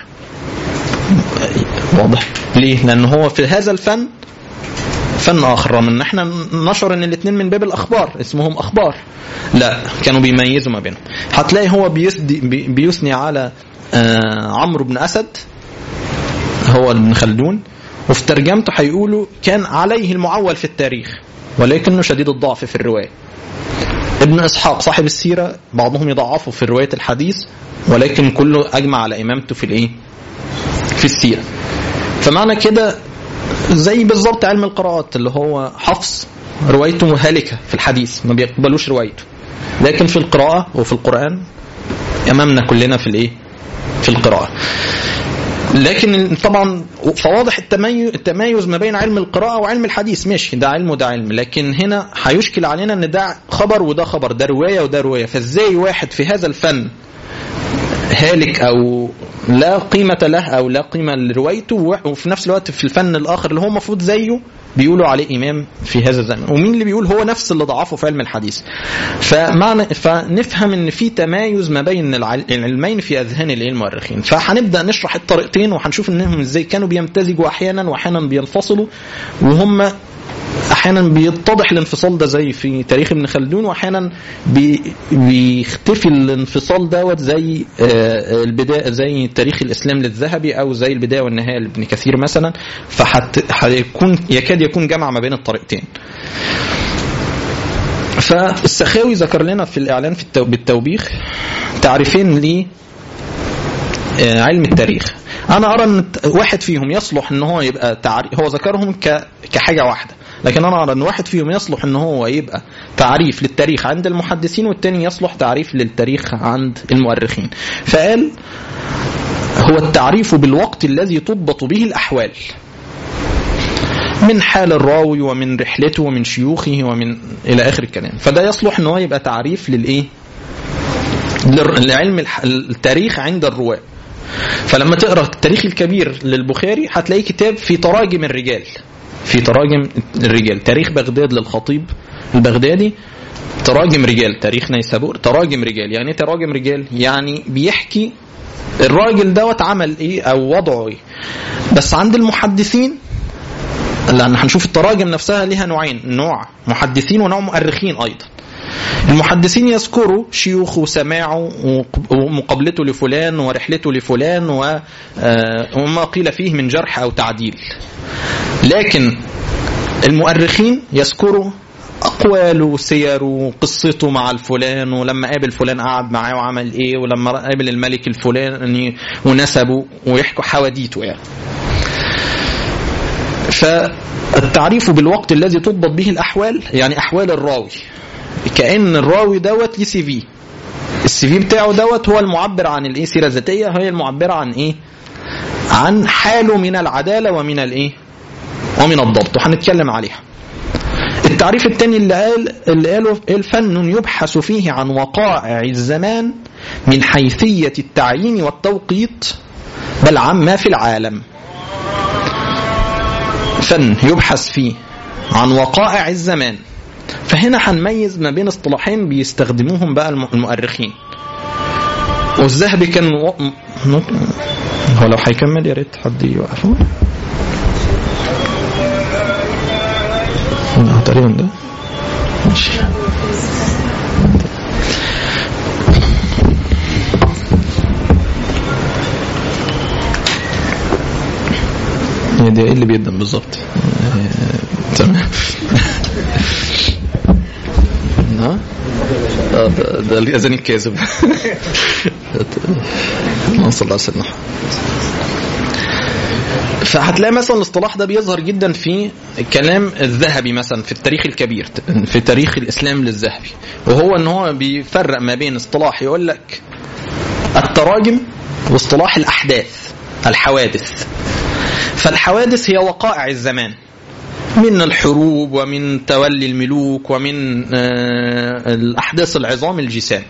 واضح ليه لأن هو في هذا الفن فن آخر من احنا نشر ان الاثنين من باب الأخبار اسمهم أخبار لا كانوا بيميزوا ما بينهم هتلاقي هو بيسدي بيثني على عمرو بن أسد هو ابن خلدون وفي ترجمته هيقولوا كان عليه المعول في التاريخ ولكنه شديد الضعف في الرواية ابن إسحاق صاحب السيرة بعضهم يضعفه في رواية الحديث ولكن كله أجمع على إمامته في الإيه؟ في السيرة فمعنى كده زي بالظبط علم القراءات اللي هو حفص روايته هالكة في الحديث ما بيقبلوش روايته لكن في القراءة وفي القرآن أمامنا كلنا في الإيه؟ في القراءة لكن طبعا فواضح التميز التمايز ما بين علم القراءه وعلم الحديث ماشي ده علم وده علم لكن هنا هيشكل علينا ان ده خبر وده خبر ده روايه وده روايه فازاي واحد في هذا الفن هالك او لا قيمه له او لا قيمه لروايته وفي نفس الوقت في الفن الاخر اللي هو المفروض زيه بيقولوا عليه امام في هذا الزمن ومين اللي بيقول هو نفس اللي ضعفه في علم الحديث فمعنى فنفهم ان في تمايز ما بين العل- العلمين في اذهان الايه المؤرخين فهنبدا نشرح الطريقتين وهنشوف انهم ازاي كانوا بيمتزجوا احيانا واحيانا بينفصلوا وهم احيانا بيتضح الانفصال ده زي في تاريخ ابن خلدون واحيانا بي بيختفي الانفصال دوت زي آه، البدايه زي تاريخ الاسلام للذهبي او زي البدايه والنهايه لابن كثير مثلا فهيكون يكاد يكون جمع ما بين الطريقتين. فالسخاوي ذكر لنا في الاعلان في التو- بالتوبيخ تعريفين ل آه، علم التاريخ انا ارى ان الت- واحد فيهم يصلح ان هو يبقى تعريف هو ذكرهم ك... كحاجه واحده لكن انا ارى ان واحد فيهم يصلح ان هو يبقى تعريف للتاريخ عند المحدثين والتاني يصلح تعريف للتاريخ عند المؤرخين فقال هو التعريف بالوقت الذي تضبط به الاحوال من حال الراوي ومن رحلته ومن شيوخه ومن الى اخر الكلام فده يصلح ان هو يبقى تعريف للايه للر- لعلم الح- التاريخ عند الرواه فلما تقرا التاريخ الكبير للبخاري هتلاقي كتاب في تراجم الرجال في تراجم الرجال تاريخ بغداد للخطيب البغدادي تراجم رجال تاريخ نيسابور تراجم رجال يعني ايه تراجم رجال يعني بيحكي الراجل دوت عمل ايه او وضعه ايه بس عند المحدثين لان هنشوف التراجم نفسها ليها نوعين نوع محدثين ونوع مؤرخين ايضا المحدثين يذكروا شيوخه وسماعه وق- ومقابلته لفلان ورحلته لفلان و- آه، وما قيل فيه من جرح او تعديل لكن المؤرخين يذكروا أقواله وسيره وقصته مع الفلان ولما قابل فلان قعد معاه وعمل إيه ولما قابل الملك الفلاني ونسبه ويحكوا حواديته يعني فالتعريف بالوقت الذي تضبط به الأحوال يعني أحوال الراوي كأن الراوي دوت ليه سي في السي في بتاعه دوت هو المعبر عن الايه سيره ذاتيه هي المعبره عن ايه عن حاله من العداله ومن الايه ومن الضبط وهنتكلم عليها التعريف الثاني اللي قال اللي قاله الفن يبحث فيه عن وقائع الزمان من حيثية التعيين والتوقيت بل عما في العالم فن يبحث فيه عن وقائع الزمان فهنا هنميز ما بين اصطلاحين بيستخدموهم بقى الم- المؤرخين والذهبي كان و... م- هو لو هيكمل يا ريت حد يوقفه لا، تقريبا ده ماشي هي دي ايه اللي بيقدم بالظبط آه، تمام ها آه، ده, ده الاذان الكاذب اللهم صل على سيدنا محمد فهتلاقي مثلا الاصطلاح ده بيظهر جدا في كلام الذهبي مثلا في التاريخ الكبير في تاريخ الاسلام للذهبي وهو ان هو بيفرق ما بين اصطلاح يقول لك التراجم واصطلاح الاحداث الحوادث فالحوادث هي وقائع الزمان من الحروب ومن تولي الملوك ومن آه، الاحداث العظام الجسام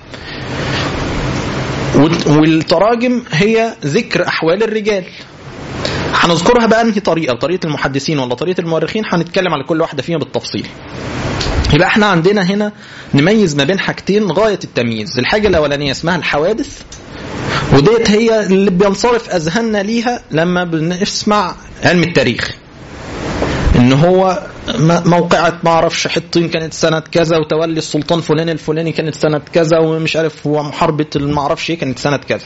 وال- والتراجم هي ذكر احوال الرجال هنذكرها بأنهي طريقة طريقة المحدثين ولا طريقة المؤرخين هنتكلم على كل واحدة فيها بالتفصيل يبقى احنا عندنا هنا نميز ما بين حاجتين غاية التمييز الحاجة الأولانية اسمها الحوادث وديت هي اللي بينصرف أذهاننا ليها لما بنسمع علم التاريخ ان هو م- موقعة ما اعرفش حطين كانت سنة كذا وتولي السلطان فلان الفلاني كانت سنة كذا ومش عارف ومحاربة ما اعرفش ايه كانت سنة كذا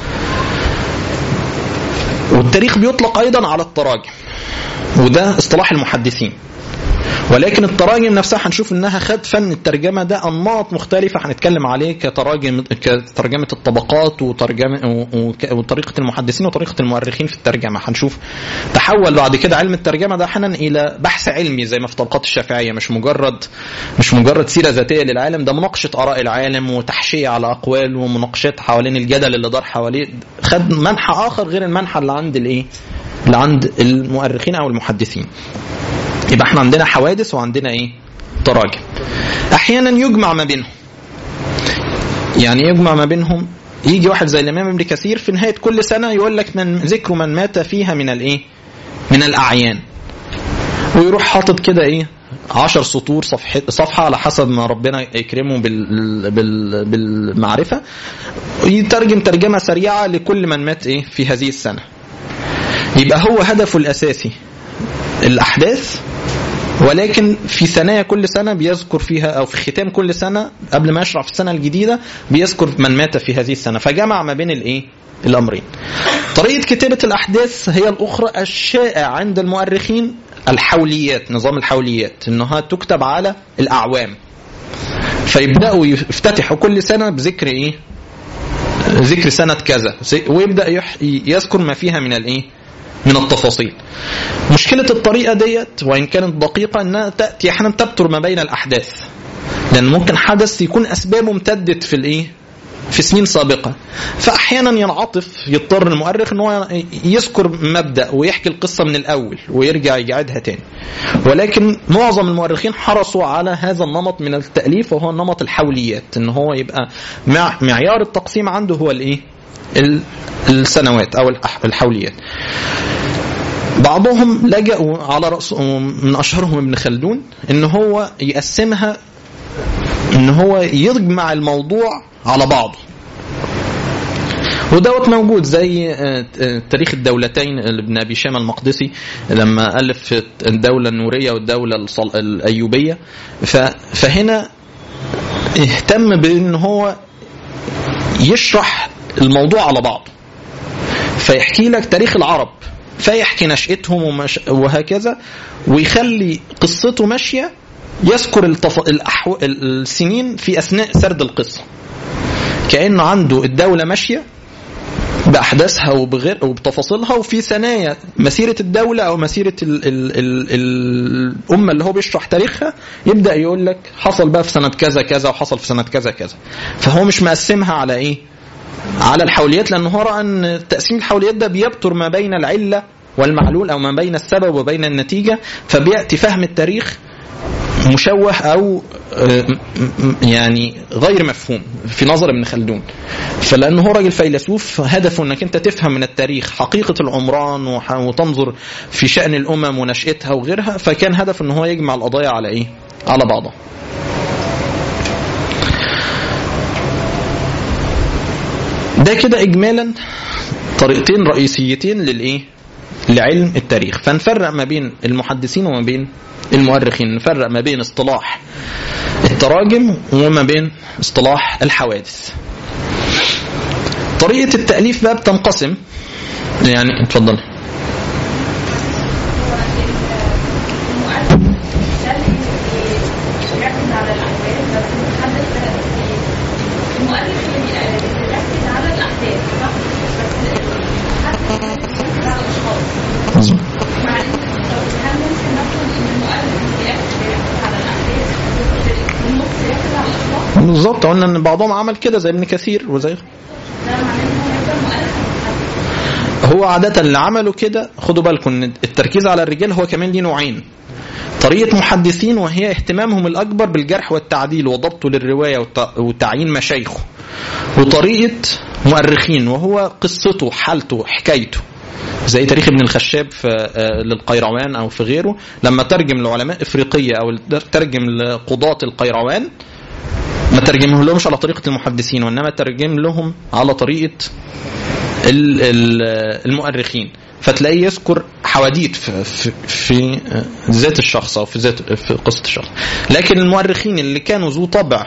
والتاريخ بيطلق ايضا على التراجم وده اصطلاح المحدثين ولكن التراجم نفسها هنشوف انها خد فن الترجمه ده انماط مختلفه هنتكلم عليه كتراجم كترجمه الطبقات وترجمه وك- وطريقه المحدثين وطريقه المؤرخين في الترجمه هنشوف تحول بعد كده علم الترجمه ده احيانا الى بحث علمي زي ما في طبقات الشافعيه مش مجرد مش مجرد سيره ذاتيه للعالم ده مناقشه اراء العالم وتحشيه على اقوال ومناقشات حوالين الجدل اللي دار حواليه خد منحى اخر غير المنحى اللي عند الايه اللي عند المؤرخين او المحدثين يبقى احنا عندنا حوادث وعندنا ايه تراجم احيانا يجمع ما بينهم يعني يجمع ما بينهم يجي واحد زي الامام ابن كثير في نهايه كل سنه يقول لك من ذكر من مات فيها من الايه من الاعيان ويروح حاطط كده ايه عشر سطور صفحة, صفحة على حسب ما ربنا يكرمه بال بال بالمعرفة يترجم ترجمة سريعة لكل من مات ايه في هذه السنة يبقى هو هدفه الأساسي الأحداث ولكن في ثنايا كل سنة بيذكر فيها أو في ختام كل سنة قبل ما يشرع في السنة الجديدة بيذكر من مات في هذه السنة فجمع ما بين الإيه؟ الأمرين. طريقة كتابة الأحداث هي الأخرى الشائع عند المؤرخين الحوليات نظام الحوليات إنها تكتب على الأعوام. فيبدأوا يفتتحوا كل سنة بذكر إيه؟ ذكر سنة كذا ويبدأ يذكر ما فيها من الإيه؟ من التفاصيل مشكلة الطريقة ديت وإن كانت دقيقة أنها تأتي أحيانا تبتر ما بين الأحداث لأن ممكن حدث يكون أسبابه امتدت في الإيه في سنين سابقة فأحيانا ينعطف يضطر المؤرخ أن هو يذكر مبدأ ويحكي القصة من الأول ويرجع يعيدها تاني ولكن معظم المؤرخين حرصوا على هذا النمط من التأليف وهو نمط الحوليات أن هو يبقى معيار التقسيم عنده هو الإيه السنوات او الحوليات بعضهم لجأوا على رأس من اشهرهم ابن خلدون ان هو يقسمها ان هو يجمع الموضوع على بعضه ودوت موجود زي تاريخ الدولتين لابن ابي شامه المقدسي لما الف الدوله النوريه والدوله الايوبيه فهنا اهتم بان هو يشرح الموضوع على بعضه فيحكي لك تاريخ العرب فيحكي نشأتهم ومش وهكذا ويخلي قصته ماشية يذكر التف... الأحو... السنين في أثناء سرد القصة كأنه عنده الدولة ماشية بأحداثها وبغير وبتفاصيلها وفي ثنايا مسيرة الدولة أو مسيرة ال... ال... ال... الأمة اللي هو بيشرح تاريخها يبدأ يقول لك حصل بقى في سنة كذا كذا وحصل في سنة كذا كذا فهو مش مقسمها على إيه على الحوليات لأنه هو رأى أن تقسيم الحوليات ده بيبتر ما بين العلة والمعلول أو ما بين السبب وبين النتيجة فبيأتي فهم التاريخ مشوه أو يعني غير مفهوم في نظر ابن خلدون فلأنه هو راجل فيلسوف هدفه أنك أنت تفهم من التاريخ حقيقة العمران وتنظر في شأن الأمم ونشأتها وغيرها فكان هدف أنه هو يجمع القضايا على إيه؟ على بعضها ده كده اجمالا طريقتين رئيسيتين للايه لعلم التاريخ فنفرق ما بين المحدثين وما بين المؤرخين نفرق ما بين اصطلاح التراجم وما بين اصطلاح الحوادث طريقة التأليف بقى بتنقسم يعني اتفضل بالظبط قلنا ان بعضهم عمل كده زي ابن كثير وزي هو عادة اللي عملوا كده خدوا بالكم ان التركيز على الرجال هو كمان ليه نوعين طريقة محدثين وهي اهتمامهم الأكبر بالجرح والتعديل وضبطه للرواية وتعيين مشايخه وطريقة مؤرخين وهو قصته حالته حكايته زي تاريخ ابن الخشاب في للقيروان او في غيره لما ترجم لعلماء افريقيه او ترجم لقضاة القيروان ما ترجمه لهمش على طريقه المحدثين وانما ترجم لهم على طريقه المؤرخين فتلاقيه يذكر حواديت في, في, في ذات الشخص او في ذات في قصه الشخص لكن المؤرخين اللي كانوا ذو طبع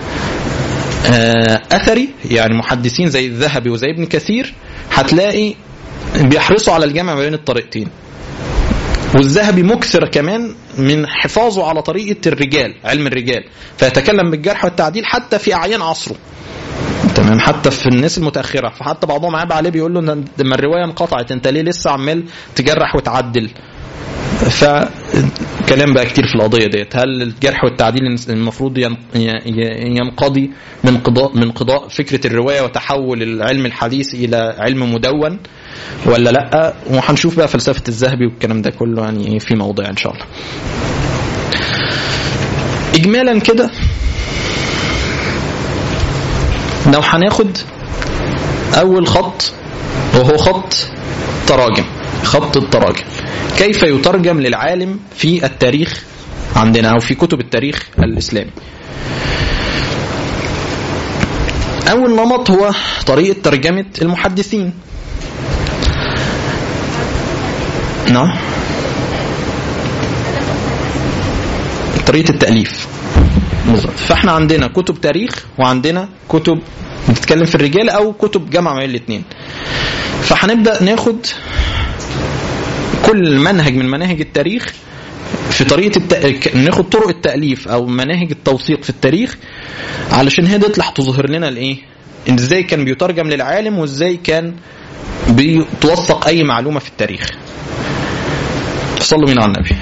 اثري يعني محدثين زي الذهبي وزي ابن كثير هتلاقي بيحرصوا على الجمع ما بين الطريقتين والذهبي مكثر كمان من حفاظه على طريقة الرجال علم الرجال فيتكلم بالجرح والتعديل حتى في أعيان عصره تمام حتى في الناس المتأخرة فحتى بعضهم عيب عليه بيقول له لما الرواية انقطعت انت ليه لسه عمال تجرح وتعدل فكلام بقى كتير في القضية ديت هل الجرح والتعديل المفروض ينقضي من قضاء من قضاء فكرة الرواية وتحول العلم الحديث إلى علم مدون ولا لا وهنشوف بقى فلسفة الذهبي والكلام ده كله يعني في موضوع إن شاء الله إجمالا كده لو هناخد أول خط وهو خط تراجم خط التراجم كيف يترجم للعالم في التاريخ عندنا او في كتب التاريخ الاسلامي اول نمط هو طريقه ترجمه المحدثين نعم طريقه التاليف بالظبط فاحنا عندنا كتب تاريخ وعندنا كتب بتتكلم في الرجال او كتب جمع بين الاثنين فهنبدا ناخد كل منهج من مناهج التاريخ في طريقه الت... ناخد طرق التاليف او مناهج التوثيق في التاريخ علشان هي تطلع تظهر لنا الايه ازاي كان بيترجم للعالم وازاي كان بيتوثق اي معلومه في التاريخ صلوا بينا على النبي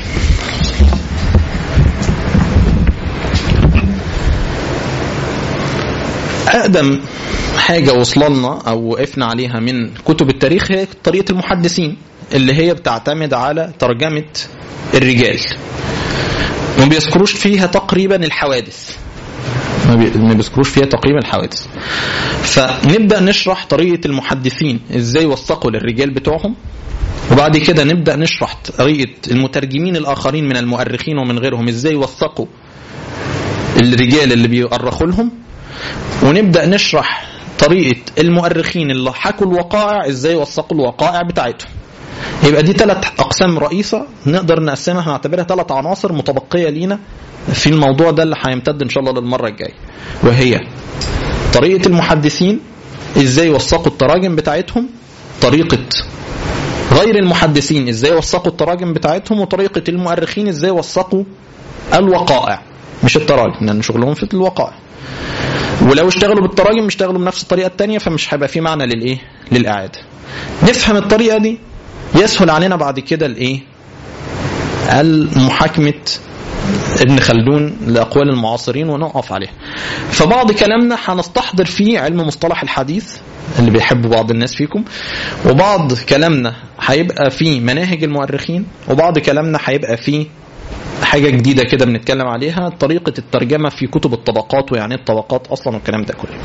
اقدم حاجه وصلنا او وقفنا عليها من كتب التاريخ هي طريقه المحدثين اللي هي بتعتمد على ترجمه الرجال ما بيذكروش فيها تقريبا الحوادث ما بيذكروش فيها تقريبا الحوادث فنبدا نشرح طريقه المحدثين ازاي وثقوا للرجال بتوعهم وبعد كده نبدا نشرح طريقه المترجمين الاخرين من المؤرخين ومن غيرهم ازاي وثقوا الرجال اللي بيؤرخوا لهم ونبدا نشرح طريقه المؤرخين اللي حكوا الوقائع ازاي وثقوا الوقائع بتاعتهم يبقى دي ثلاث اقسام رئيسه نقدر نقسمها نعتبرها ثلاث عناصر متبقيه لينا في الموضوع ده اللي هيمتد ان شاء الله للمره الجايه وهي طريقه المحدثين ازاي وثقوا التراجم بتاعتهم طريقه غير المحدثين ازاي وثقوا التراجم بتاعتهم وطريقه المؤرخين ازاي وثقوا الوقائع مش التراجم لان شغلهم في الوقائع ولو اشتغلوا بالتراجم اشتغلوا بنفس الطريقه الثانيه فمش هيبقى في معنى للايه للاعاده نفهم الطريقه دي يسهل علينا بعد كده الايه المحاكمه ابن خلدون لاقوال المعاصرين ونقف عليها فبعض كلامنا هنستحضر فيه علم مصطلح الحديث اللي بيحبوا بعض الناس فيكم وبعض كلامنا هيبقى فيه مناهج المؤرخين وبعض كلامنا هيبقى فيه حاجة جديدة كده بنتكلم عليها طريقة الترجمة في كتب الطبقات ويعني الطبقات أصلا والكلام ده كله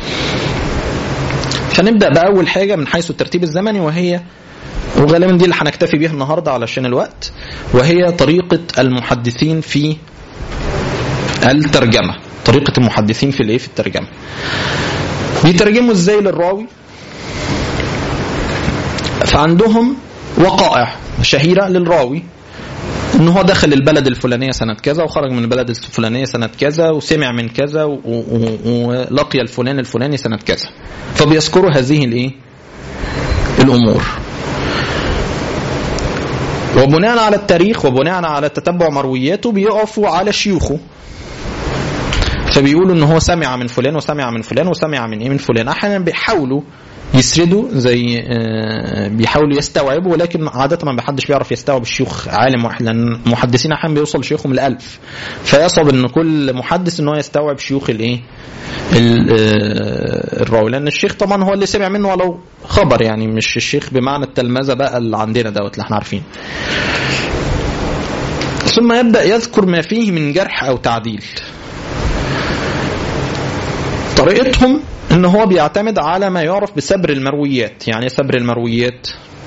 فنبدأ بأول حاجة من حيث الترتيب الزمني وهي وغالبا دي اللي هنكتفي بيها النهارده علشان الوقت وهي طريقة المحدثين في الترجمة طريقة المحدثين في الايه في الترجمة بيترجموا ازاي للراوي فعندهم وقائع شهيرة للراوي ان هو دخل البلد الفلانيه سنه كذا وخرج من البلد الفلانيه سنه كذا وسمع من كذا ولقي الفلان الفلاني سنه كذا فبيذكروا هذه الايه الامور وبناء على التاريخ وبناء على تتبع مروياته بيقفوا على شيوخه فبيقولوا ان هو سمع من فلان وسمع من فلان وسمع من ايه من فلان احيانا بيحاولوا يسردوا زي بيحاولوا يستوعبوا ولكن عادة ما حدش بيعرف يستوعب الشيوخ عالم واحد لأن المحدثين أحيانا بيوصل شيوخهم لألف فيصعب إن كل محدث إن هو يستوعب شيوخ الإيه؟ الراوي لأن الشيخ طبعا هو اللي سمع منه ولو خبر يعني مش الشيخ بمعنى التلمذة بقى اللي عندنا دوت اللي احنا عارفين ثم يبدأ يذكر ما فيه من جرح أو تعديل طريقتهم ان هو بيعتمد على ما يعرف بسبر المرويات يعني سبر المرويات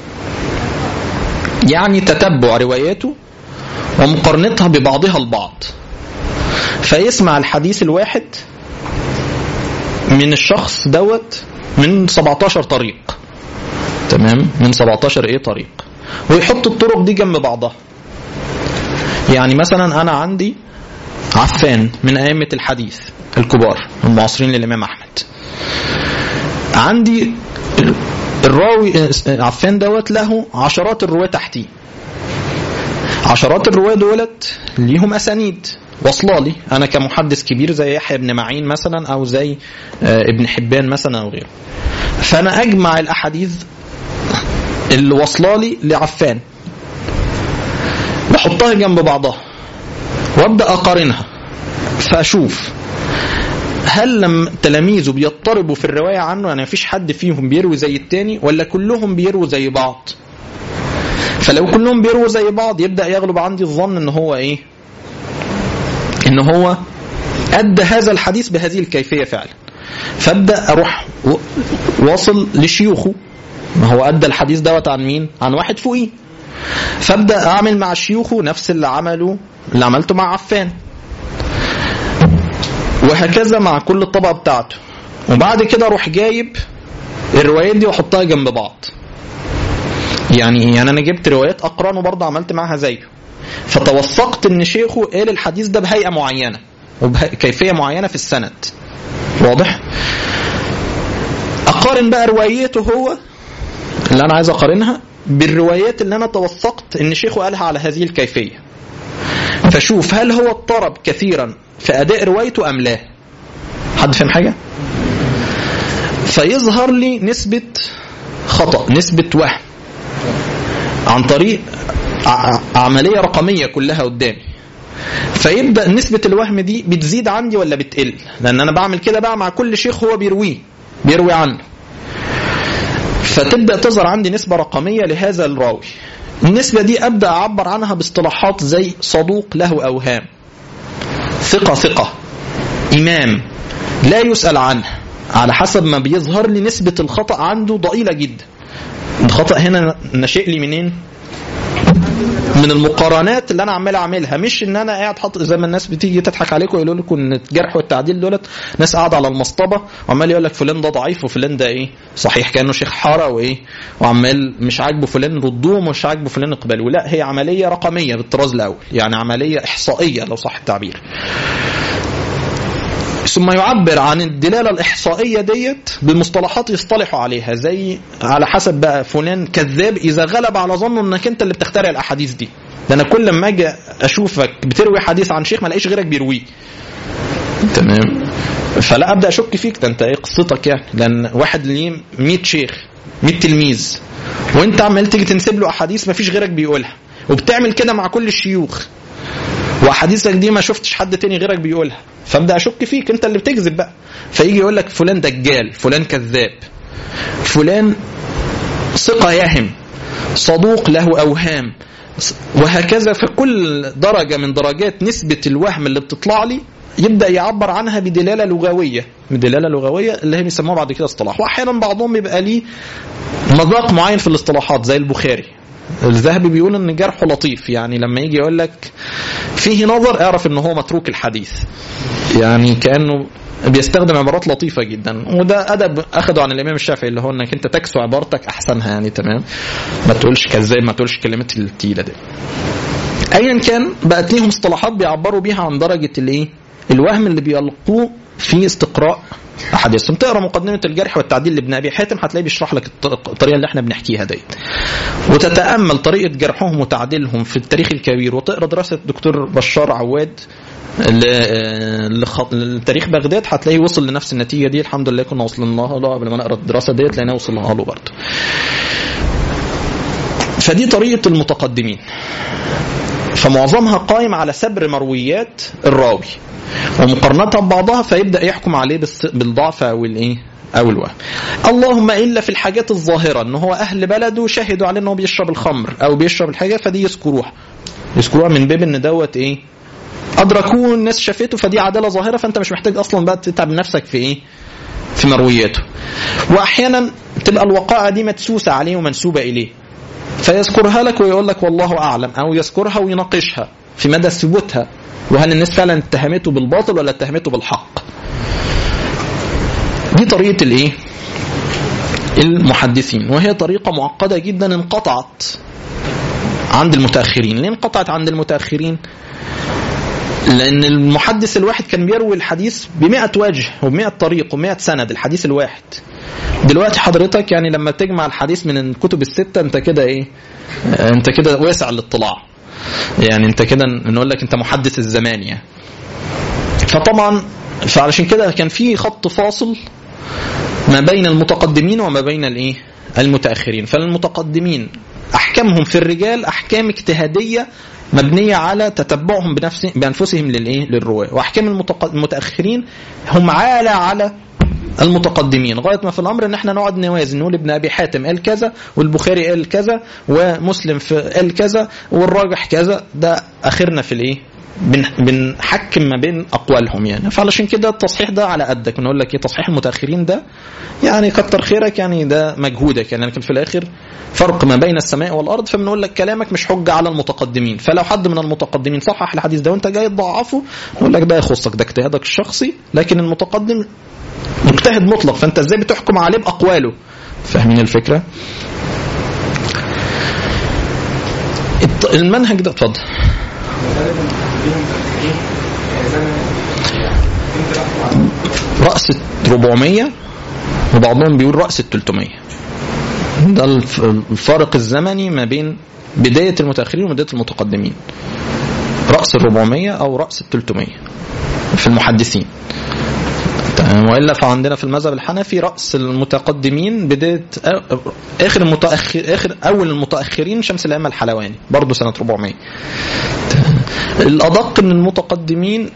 يعني تتبع رواياته ومقارنتها ببعضها البعض فيسمع الحديث الواحد من الشخص دوت من 17 طريق تمام من 17 ايه طريق ويحط الطرق دي جنب بعضها يعني مثلا انا عندي عفان من ائمه الحديث الكبار المعاصرين للامام احمد عندي الراوي عفان دوت له عشرات الرواه تحتيه عشرات الرواه دولت ليهم اسانيد واصله لي انا كمحدث كبير زي يحيى بن معين مثلا او زي ابن حبان مثلا او غيره فانا اجمع الاحاديث اللي واصله لي لعفان واحطها جنب بعضها وابدا اقارنها فاشوف هل لما تلاميذه بيضطربوا في الروايه عنه يعني مفيش حد فيهم بيروي زي التاني ولا كلهم بيرووا زي بعض فلو كلهم بيرووا زي بعض يبدا يغلب عندي الظن ان هو ايه ان هو ادى هذا الحديث بهذه الكيفيه فعلا فابدا اروح واصل لشيوخه ما هو ادى الحديث دوت عن مين عن واحد فوقيه فابدا اعمل مع شيوخه نفس اللي عمله اللي عملته مع عفان وهكذا مع كل الطبقه بتاعته وبعد كده اروح جايب الروايات دي واحطها جنب بعض يعني يعني انا جبت روايات اقران وبرضه عملت معاها زيه فتوثقت ان شيخه قال الحديث ده بهيئه معينه وبكيفيه معينه في السند واضح اقارن بقى روايته هو اللي انا عايز اقارنها بالروايات اللي انا توثقت ان شيخه قالها على هذه الكيفيه فشوف هل هو اضطرب كثيرا في اداء روايته ام لا حد فاهم حاجه فيظهر لي نسبه خطا نسبه وهم عن طريق ع- عمليه رقميه كلها قدامي فيبدا نسبه الوهم دي بتزيد عندي ولا بتقل لان انا بعمل كده بقى مع كل شيخ هو بيرويه بيروي عنه فتبدا تظهر عندي نسبه رقميه لهذا الراوي النسبه دي ابدا اعبر عنها باصطلاحات زي صدوق له اوهام ثقه ثقه امام لا يسال عنه على حسب ما بيظهر لي نسبه الخطا عنده ضئيله جدا الخطا هنا ناشئ لي منين من المقارنات اللي انا عمال اعملها مش ان انا قاعد حاطط زي ما الناس بتيجي تضحك عليكم ويقولوا لكم ان الجرح والتعديل دولت ناس قاعده على المصطبه وعمال يقول لك فلان ده ضعيف وفلان ده ايه صحيح كانه شيخ حاره وايه وعمال مش عاجبه فلان ردوه ومش عاجبه فلان اقبلوه لا هي عمليه رقميه بالطراز الاول يعني عمليه احصائيه لو صح التعبير ثم يعبر عن الدلاله الاحصائيه ديت بمصطلحات يصطلحوا عليها زي على حسب بقى فلان كذاب اذا غلب على ظنه انك انت اللي بتخترع الاحاديث دي ده انا كل ما اجي اشوفك بتروي حديث عن شيخ ما الاقيش غيرك بيرويه تمام فلا ابدا اشك فيك ده انت ايه قصتك يعني لان واحد ليه 100 شيخ 100 تلميذ وانت عمال تيجي تنسب له احاديث ما فيش غيرك بيقولها وبتعمل كده مع كل الشيوخ واحاديثك دي ما شفتش حد تاني غيرك بيقولها فابدا اشك فيك انت اللي بتكذب بقى فيجي يقول لك فلان دجال فلان كذاب فلان ثقه يهم صدوق له اوهام وهكذا في كل درجه من درجات نسبه الوهم اللي بتطلع لي يبدا يعبر عنها بدلاله لغويه بدلاله لغويه اللي هي بيسموها بعد كده اصطلاح واحيانا بعضهم بيبقى ليه مذاق معين في الاصطلاحات زي البخاري الذهبي بيقول ان جرحه لطيف يعني لما يجي يقول لك فيه نظر اعرف ان هو متروك الحديث يعني كانه بيستخدم عبارات لطيفه جدا وده ادب اخده عن الامام الشافعي اللي هو انك انت تكسو عبارتك احسنها يعني تمام ما تقولش كذاب ما تقولش كلمات التقيله دي ايا كان بقت ليهم اصطلاحات بيعبروا بيها عن درجه الايه الوهم اللي بيلقوه في استقراء احاديثهم تقرا مقدمه الجرح والتعديل لابن ابي حاتم هتلاقيه بيشرح لك الطريقه اللي احنا بنحكيها ديت وتتامل طريقه جرحهم وتعديلهم في التاريخ الكبير وتقرا دراسه الدكتور بشار عواد لتاريخ بغداد هتلاقيه وصل لنفس النتيجه دي الحمد لله كنا وصلنا له قبل ما نقرا الدراسه ديت لقيناه وصلنا له برضه فدي طريقه المتقدمين فمعظمها قائم على سبر مرويات الراوي ومقارنتها ببعضها فيبدا يحكم عليه بالضعف او الايه او الوهم اللهم الا في الحاجات الظاهره ان هو اهل بلده شهدوا عليه ان هو بيشرب الخمر او بيشرب الحاجه فدي يذكروها يذكروها من باب ان دوت ايه ادركوه الناس شافته فدي عداله ظاهره فانت مش محتاج اصلا بقى تتعب نفسك في ايه في مروياته واحيانا تبقى الوقائع دي مدسوسه عليه ومنسوبه اليه فيذكرها لك ويقول لك والله اعلم او يذكرها ويناقشها في مدى ثبوتها وهل الناس فعلا اتهمته بالباطل ولا اتهمته بالحق دي طريقه الايه المحدثين وهي طريقه معقده جدا انقطعت عند المتاخرين ليه انقطعت عند المتاخرين لان المحدث الواحد كان بيروي الحديث ب وجه وب طريق و100 سند الحديث الواحد دلوقتي حضرتك يعني لما تجمع الحديث من الكتب الستة انت كده ايه انت كده واسع الاطلاع يعني انت كده نقول لك انت محدث الزمان يعني فطبعا فعلشان كده كان في خط فاصل ما بين المتقدمين وما بين الايه المتاخرين فالمتقدمين احكامهم في الرجال احكام اجتهاديه مبنيه على تتبعهم بنفس بانفسهم للايه للرواه واحكام المتاخرين هم عالة على المتقدمين غايه ما في الامر ان احنا نقعد نوازن نقول ابن ابي حاتم قال كذا والبخاري قال كذا ومسلم في قال كذا والراجح كذا ده اخرنا في الايه بن بنحكم ما بين اقوالهم يعني فعلشان كده التصحيح ده على قدك بنقول لك ايه تصحيح المتاخرين ده يعني كتر خيرك يعني ده مجهودك يعني لكن في الاخر فرق ما بين السماء والارض فبنقول لك كلامك مش حجه على المتقدمين فلو حد من المتقدمين صحح الحديث ده وانت جاي تضعفه نقول لك ده يخصك ده اجتهادك الشخصي لكن المتقدم مجتهد مطلق فانت ازاي بتحكم عليه باقواله فاهمين الفكره؟ الط- المنهج ده اتفضل رأس 400 وبعضهم بيقول رأس 300 ده الف- الفارق الزمني ما بين بداية المتأخرين وبداية المتقدمين رأس 400 أو رأس 300 في المحدثين تمام والا فعندنا في المذهب الحنفي راس المتقدمين بدايه اخر المتاخر اخر اول المتاخرين شمس الائمه الحلواني برضه سنه 400 الادق من المتقدمين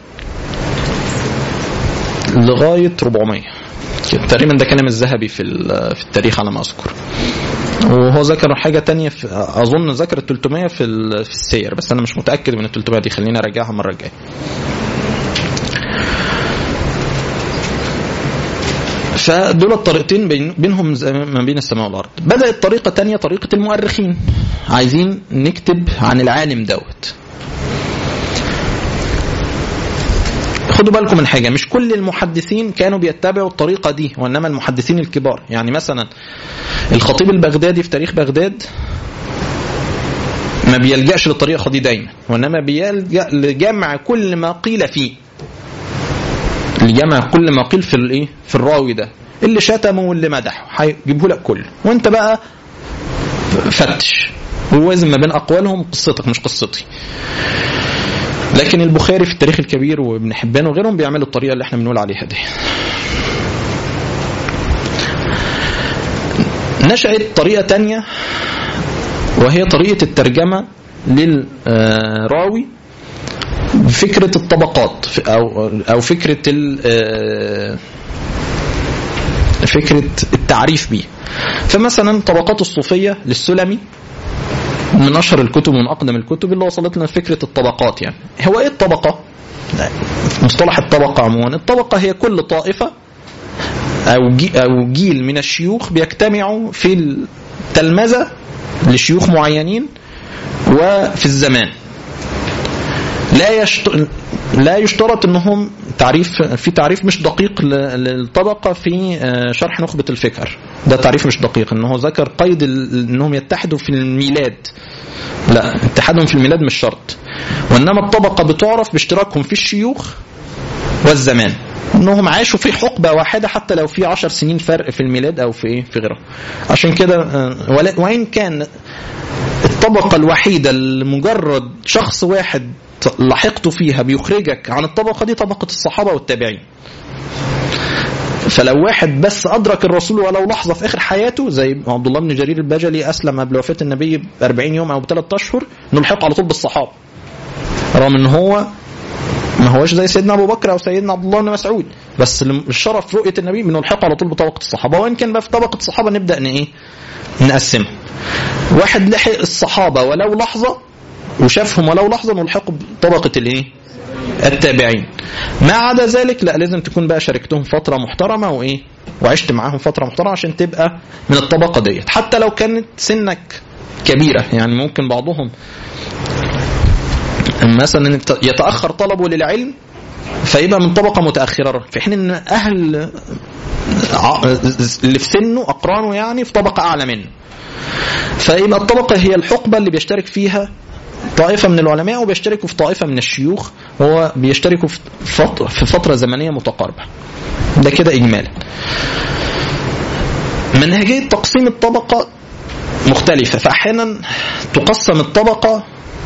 لغايه 400 تقريبا ده كلام الذهبي في ال- في التاريخ على ما اذكر وهو ذكر حاجة تانية في أظن ذكر ال 300 في ال- في السير بس أنا مش متأكد من ال 300 دي خليني أراجعها المرة الجاية. فدول الطريقتين بين بينهم زي ما بين السماء والارض بدات طريقه تانية طريقه المؤرخين عايزين نكتب عن العالم دوت خدوا بالكم من حاجه مش كل المحدثين كانوا بيتبعوا الطريقه دي وانما المحدثين الكبار يعني مثلا الخطيب البغدادي في تاريخ بغداد ما بيلجاش للطريقه دي دايما وانما بيلجا لجمع كل ما قيل فيه لجمع كل ما قيل في الايه في الراوي ده اللي شتمه واللي مدحه هيجيبه لك كله وانت بقى فتش ووازن ما بين اقوالهم قصتك مش قصتي لكن البخاري في التاريخ الكبير وابن حبان وغيرهم بيعملوا الطريقه اللي احنا بنقول عليها دي نشأت طريقة تانية وهي طريقة الترجمة للراوي فكرة الطبقات أو أو فكرة ال- آه، فكرة التعريف بيه فمثلا طبقات الصوفية للسلمي من أشهر الكتب ومن أقدم الكتب اللي وصلت لنا فكرة الطبقات يعني هو إيه الطبقة؟ مصطلح الطبقة عموما الطبقة هي كل طائفة أو جي أو جيل من الشيوخ بيجتمعوا في التلمذة لشيوخ معينين وفي الزمان لا يشت... لا يشترط انهم تعريف في تعريف مش دقيق ل- للطبقه في آه، شرح نخبه الفكر ده تعريف مش دقيق انه ذكر قيد ال- انهم يتحدوا في الميلاد لا اتحادهم في الميلاد مش شرط وانما الطبقه بتعرف باشتراكهم في الشيوخ والزمان انهم عاشوا في حقبه واحده حتى لو في عشر سنين فرق في الميلاد او في ايه في غيرها عشان كده آه، ولا- وان كان الطبقة الوحيدة اللي مجرد شخص واحد لحقت فيها بيخرجك عن الطبقة دي طبقة الصحابة والتابعين فلو واحد بس أدرك الرسول ولو لحظة في آخر حياته زي عبد الله بن جرير البجلي أسلم قبل وفاة النبي ب 40 يوم أو بثلاث أشهر نلحقه على طول بالصحابة رغم إن هو ما هوش زي سيدنا ابو بكر او سيدنا عبد الله بن مسعود بس الشرف رؤيه النبي بنلحقه على طول بطبقه الصحابه وان كان بقى في طبقه الصحابه نبدا ان ايه نقسمها واحد لحق الصحابه ولو لحظه وشافهم ولو لحظه نلحقه بطبقه الايه التابعين ما عدا ذلك لا لازم تكون بقى شاركتهم فتره محترمه وايه وعشت معاهم فتره محترمه عشان تبقى من الطبقه ديت حتى لو كانت سنك كبيره يعني ممكن بعضهم مثلا يتاخر طلبه للعلم فيبقى من طبقه متاخره في حين ان اهل ع- اللي في سنه اقرانه يعني في طبقه اعلى منه فيبقى الطبقه هي الحقبه اللي بيشترك فيها طائفه من العلماء وبيشتركوا في طائفه من الشيوخ وهو بيشتركوا في فتره في فتره زمنيه متقاربه ده كده اجمالا منهجيه تقسيم الطبقه مختلفه فاحيانا تقسم الطبقه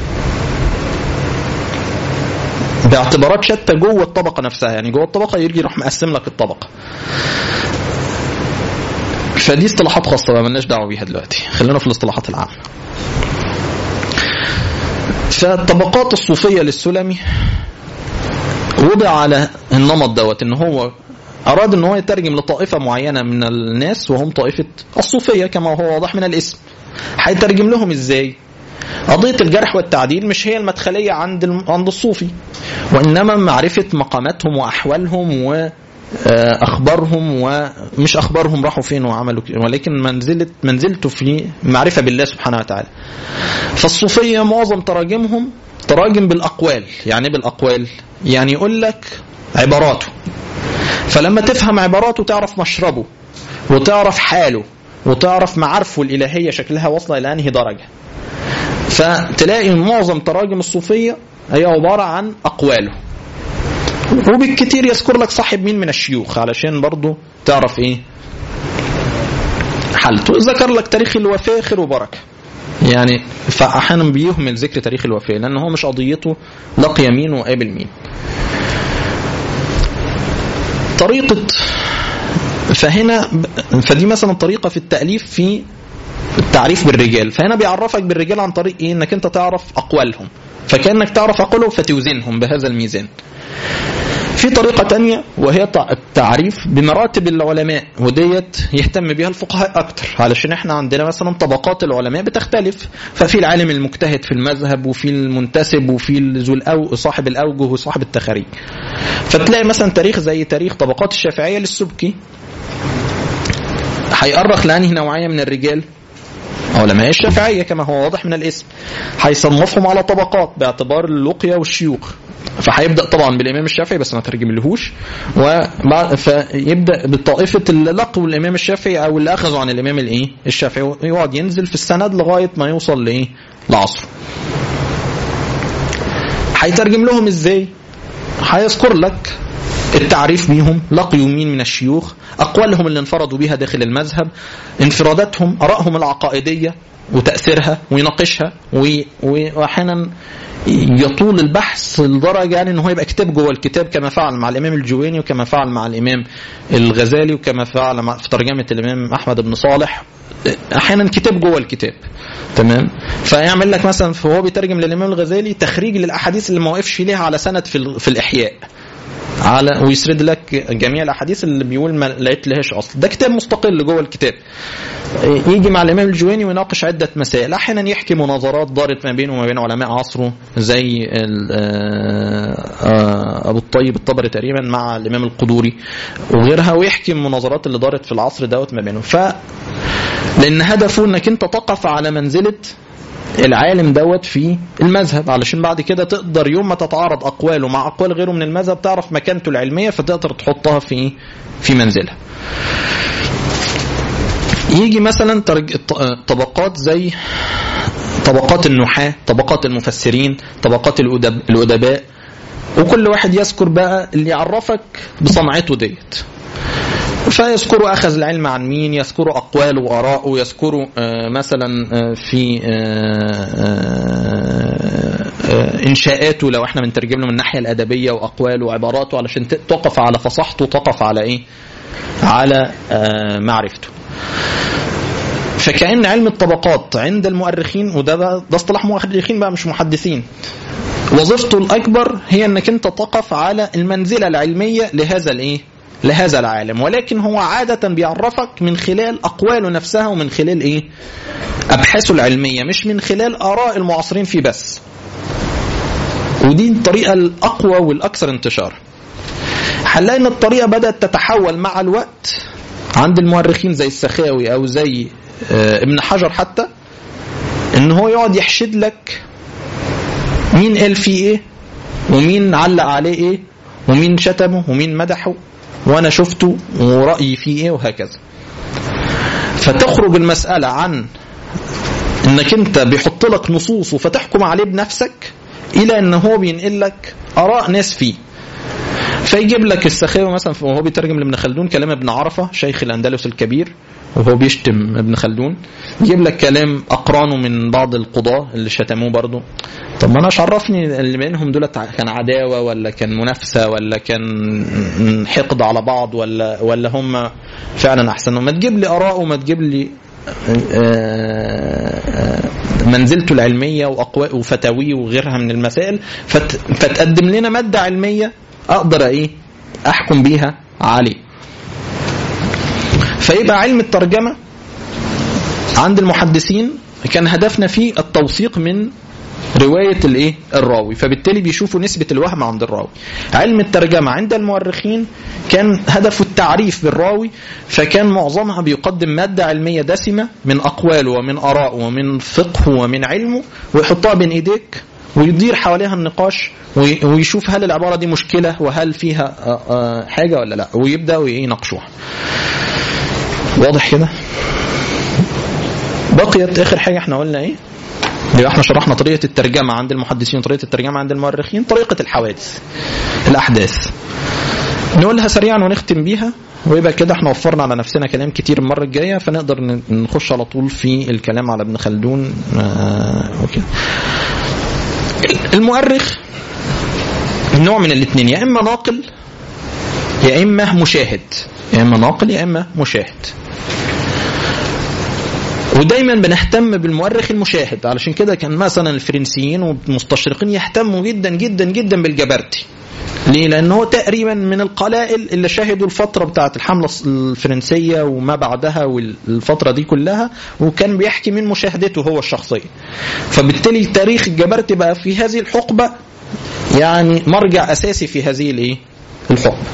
باعتبارات شتى جوه الطبقه نفسها يعني جوه الطبقه يجي يروح مقسم لك الطبقه فدي اصطلاحات خاصه بقى مالناش دعوه بيها دلوقتي خلينا في الاصطلاحات العامه فالطبقات الصوفيه للسلمي وضع على النمط دوت ان هو اراد ان هو يترجم لطائفه معينه من الناس وهم طائفه الصوفيه كما هو واضح من الاسم هيترجم لهم ازاي قضيه الجرح والتعديل مش هي المدخليه عند الم- عند الصوفي وانما معرفه مقاماتهم واحوالهم و آه، اخبارهم ومش اخبارهم راحوا فين وعملوا كده، ولكن منزله منزلته في معرفه بالله سبحانه وتعالى. فالصوفيه معظم تراجمهم تراجم بالاقوال، يعني إيه بالاقوال؟ يعني يقول لك عباراته. فلما تفهم عباراته تعرف مشربه وتعرف حاله وتعرف معارفه الالهيه شكلها واصله الى انهي درجه. فتلاقي معظم تراجم الصوفيه هي عباره عن اقواله. وبالكتير يذكر لك صاحب مين من الشيوخ علشان برضو تعرف ايه حالته ذكر لك تاريخ الوفاة خير وبركة يعني فأحيانا بيهمل ذكر تاريخ الوفاة لأن هو مش قضيته لقي مين وقابل مين طريقة فهنا فدي مثلا طريقة في التأليف في التعريف بالرجال فهنا بيعرفك بالرجال عن طريق ايه انك انت تعرف اقوالهم فكانك تعرف اقوالهم فتوزنهم بهذا الميزان في طريقة تانية وهي تع- التعريف بمراتب العلماء وديت يهتم بها الفقهاء أكتر علشان احنا عندنا مثلا طبقات العلماء بتختلف ففي العالم المجتهد في المذهب وفي المنتسب وفي ذو الأو صاحب الأوجه وصاحب التخاريج فتلاقي مثلا تاريخ زي تاريخ طبقات الشافعية للسبكي هيأرخ لأنهي نوعية من الرجال علماء الشافعية كما هو واضح من الاسم هيصنفهم على طبقات باعتبار اللقية والشيوخ فهيبدا طبعا بالامام الشافعي بس ما ترجم لهوش وبعد فيبدا بطائفه اللي لقوا الامام الشافعي او اللي اخذوا عن الامام الايه الشافعي ويقعد ينزل في السند لغايه ما يوصل لايه لعصره هيترجم لهم ازاي هيذكر لك التعريف بيهم لقيوا مين من الشيوخ أقوالهم اللي انفردوا بها داخل المذهب انفراداتهم آرائهم العقائدية وتأثيرها ويناقشها وي- وأحيانا يطول البحث لدرجة يعني ان هو يبقى كتاب جوه الكتاب كما فعل مع الامام الجويني وكما فعل مع الامام الغزالي وكما فعل مع في ترجمه الامام احمد بن صالح احيانا كتاب جوه الكتاب تمام فيعمل لك مثلا فهو بيترجم للامام الغزالي تخريج للاحاديث اللي ما وقفش ليها على سند في ال- في الاحياء على ويسرد لك جميع الاحاديث اللي بيقول ما لقيت لهاش اصل ده كتاب مستقل جوه الكتاب يجي مع الامام الجويني ويناقش عده مسائل احيانا يحكي مناظرات دارت ما بينه وما بين علماء عصره زي ال- آه، آه، ابو الطيب الطبري تقريبا مع الامام القدوري وغيرها ويحكي المناظرات اللي دارت في العصر دوت ما بينهم ف لان هدفه انك انت تقف على منزله العالم دوت في المذهب علشان بعد كده تقدر يوم ما تتعارض اقواله مع اقوال غيره من المذهب تعرف مكانته العلميه فتقدر تحطها في في منزلها. يجي مثلا ترج... ط- طبقات زي طبقات النحاة طبقات المفسرين طبقات الأدب... الأدباء وكل واحد يذكر بقى اللي يعرفك بصنعته ديت فيذكروا أخذ العلم عن مين يذكروا أقواله وآراءه يذكروا آه، مثلا آه، في آه، آه، آه، إنشاءاته لو احنا بنترجم له من الناحية الأدبية وأقواله وعباراته علشان ت- تقف على فصاحته تقف على إيه على آه، معرفته فكأن علم الطبقات عند المؤرخين وده بقى ده اصطلاح مؤرخين بقى مش محدثين وظيفته الأكبر هي أنك أنت تقف على المنزلة العلمية لهذا الإيه؟ لهذا العالم ولكن هو عادة بيعرفك من خلال أقواله نفسها ومن خلال إيه؟ أبحاثه العلمية مش من خلال آراء المعاصرين فيه بس ودي الطريقة الأقوى والأكثر انتشارا هنلاقي ان الطريقه بدات تتحول مع الوقت عند المؤرخين زي السخاوي او زي آه، ابن حجر حتى ان هو يقعد يحشد لك مين قال فيه ايه ومين علق عليه ايه ومين شتمه ومين مدحه وانا شفته ورايي فيه ايه وهكذا فتخرج المساله عن انك انت بيحط لك نصوص فتحكم عليه بنفسك الى ان هو بينقل لك اراء ناس فيه فيجيب لك السخاوي مثلا وهو بيترجم لابن خلدون كلام ابن عرفه شيخ الاندلس الكبير وهو بيشتم ابن خلدون يجيب لك كلام اقرانه من بعض القضاه اللي شتموه برضه طب ما انا عرفني اللي بينهم دول كان عداوه ولا كان منافسه ولا كان حقد على بعض ولا ولا هم فعلا احسن ما تجيب لي اراء وما تجيب لي منزلته العلميه واقوى وفتاويه وغيرها من المسائل فت فتقدم لنا ماده علميه اقدر ايه احكم بيها عليه فيبقى علم الترجمه عند المحدثين كان هدفنا فيه التوثيق من رواية الايه الراوي فبالتالي بيشوفوا نسبة الوهم عند الراوي علم الترجمة عند المؤرخين كان هدفه التعريف بالراوي فكان معظمها بيقدم مادة علمية دسمة من أقواله ومن آرائه ومن فقهه ومن علمه ويحطها بين إيديك ويدير حواليها النقاش ويشوف هل العبارة دي مشكلة وهل فيها حاجة ولا لا ويبدأوا يناقشوها واضح كده بقيت آخر حاجة احنا قلنا ايه يبقى احنا شرحنا طريقة الترجمة عند المحدثين وطريقة الترجمة عند المؤرخين طريقة الحوادث الأحداث نقولها سريعا ونختم بيها ويبقى كده احنا وفرنا على نفسنا كلام كتير المرة الجاية فنقدر نخش على طول في الكلام على ابن خلدون وكده المؤرخ نوع من الاثنين يا اما ناقل يا اما مشاهد يا اما ناقل يا اما مشاهد ودايما بنهتم بالمؤرخ المشاهد علشان كده كان مثلا الفرنسيين والمستشرقين يهتموا جدا جدا جدا بالجبرتي ليه؟ لأن هو تقريبا من القلائل اللي شهدوا الفترة بتاعت الحملة الفرنسية وما بعدها والفترة دي كلها وكان بيحكي من مشاهدته هو الشخصية. فبالتالي تاريخ الجبرتي بقى في هذه الحقبة يعني مرجع أساسي في هذه الإيه؟ الحقبة.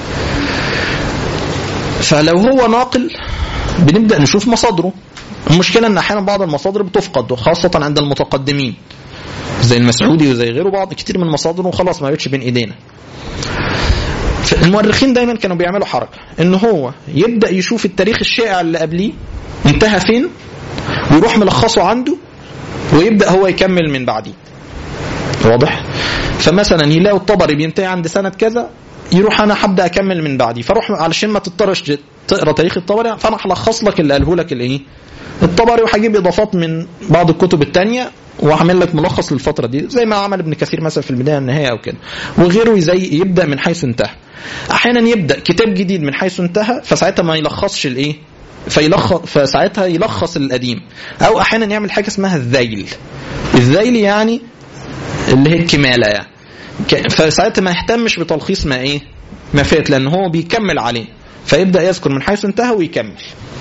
فلو هو ناقل بنبدأ نشوف مصادره. المشكلة إن أحيانا بعض المصادر بتفقد خاصة عند المتقدمين. زي المسعودي وزي غيره بعض كتير من مصادره خلاص ما بقتش بين ايدينا المؤرخين دايما كانوا بيعملوا حركه ان هو يبدا يشوف التاريخ الشائع اللي قبليه انتهى فين ويروح ملخصه عنده ويبدا هو يكمل من بعديه واضح فمثلا يلاقوا الطبري بينتهي عند سنه كذا يروح انا هبدا اكمل من بعدي فاروح علشان ما تضطرش تقرا تاريخ الطبري فانا هلخص لك اللي قاله لك الايه الطبري وهجيب اضافات من بعض الكتب الثانيه وعامل لك ملخص للفتره دي زي ما عمل ابن كثير مثلا في البدايه والنهايه او كده وغيره زي يبدا من حيث انتهى احيانا يبدا كتاب جديد من حيث انتهى فساعتها ما يلخصش الايه فيلخص فساعتها يلخص القديم او احيانا يعمل حاجه اسمها الذيل الذيل يعني اللي هي الكماله يعني فساعتها ما يهتمش بتلخيص ما ايه ما فات لان هو بيكمل عليه فيبدا يذكر من حيث انتهى ويكمل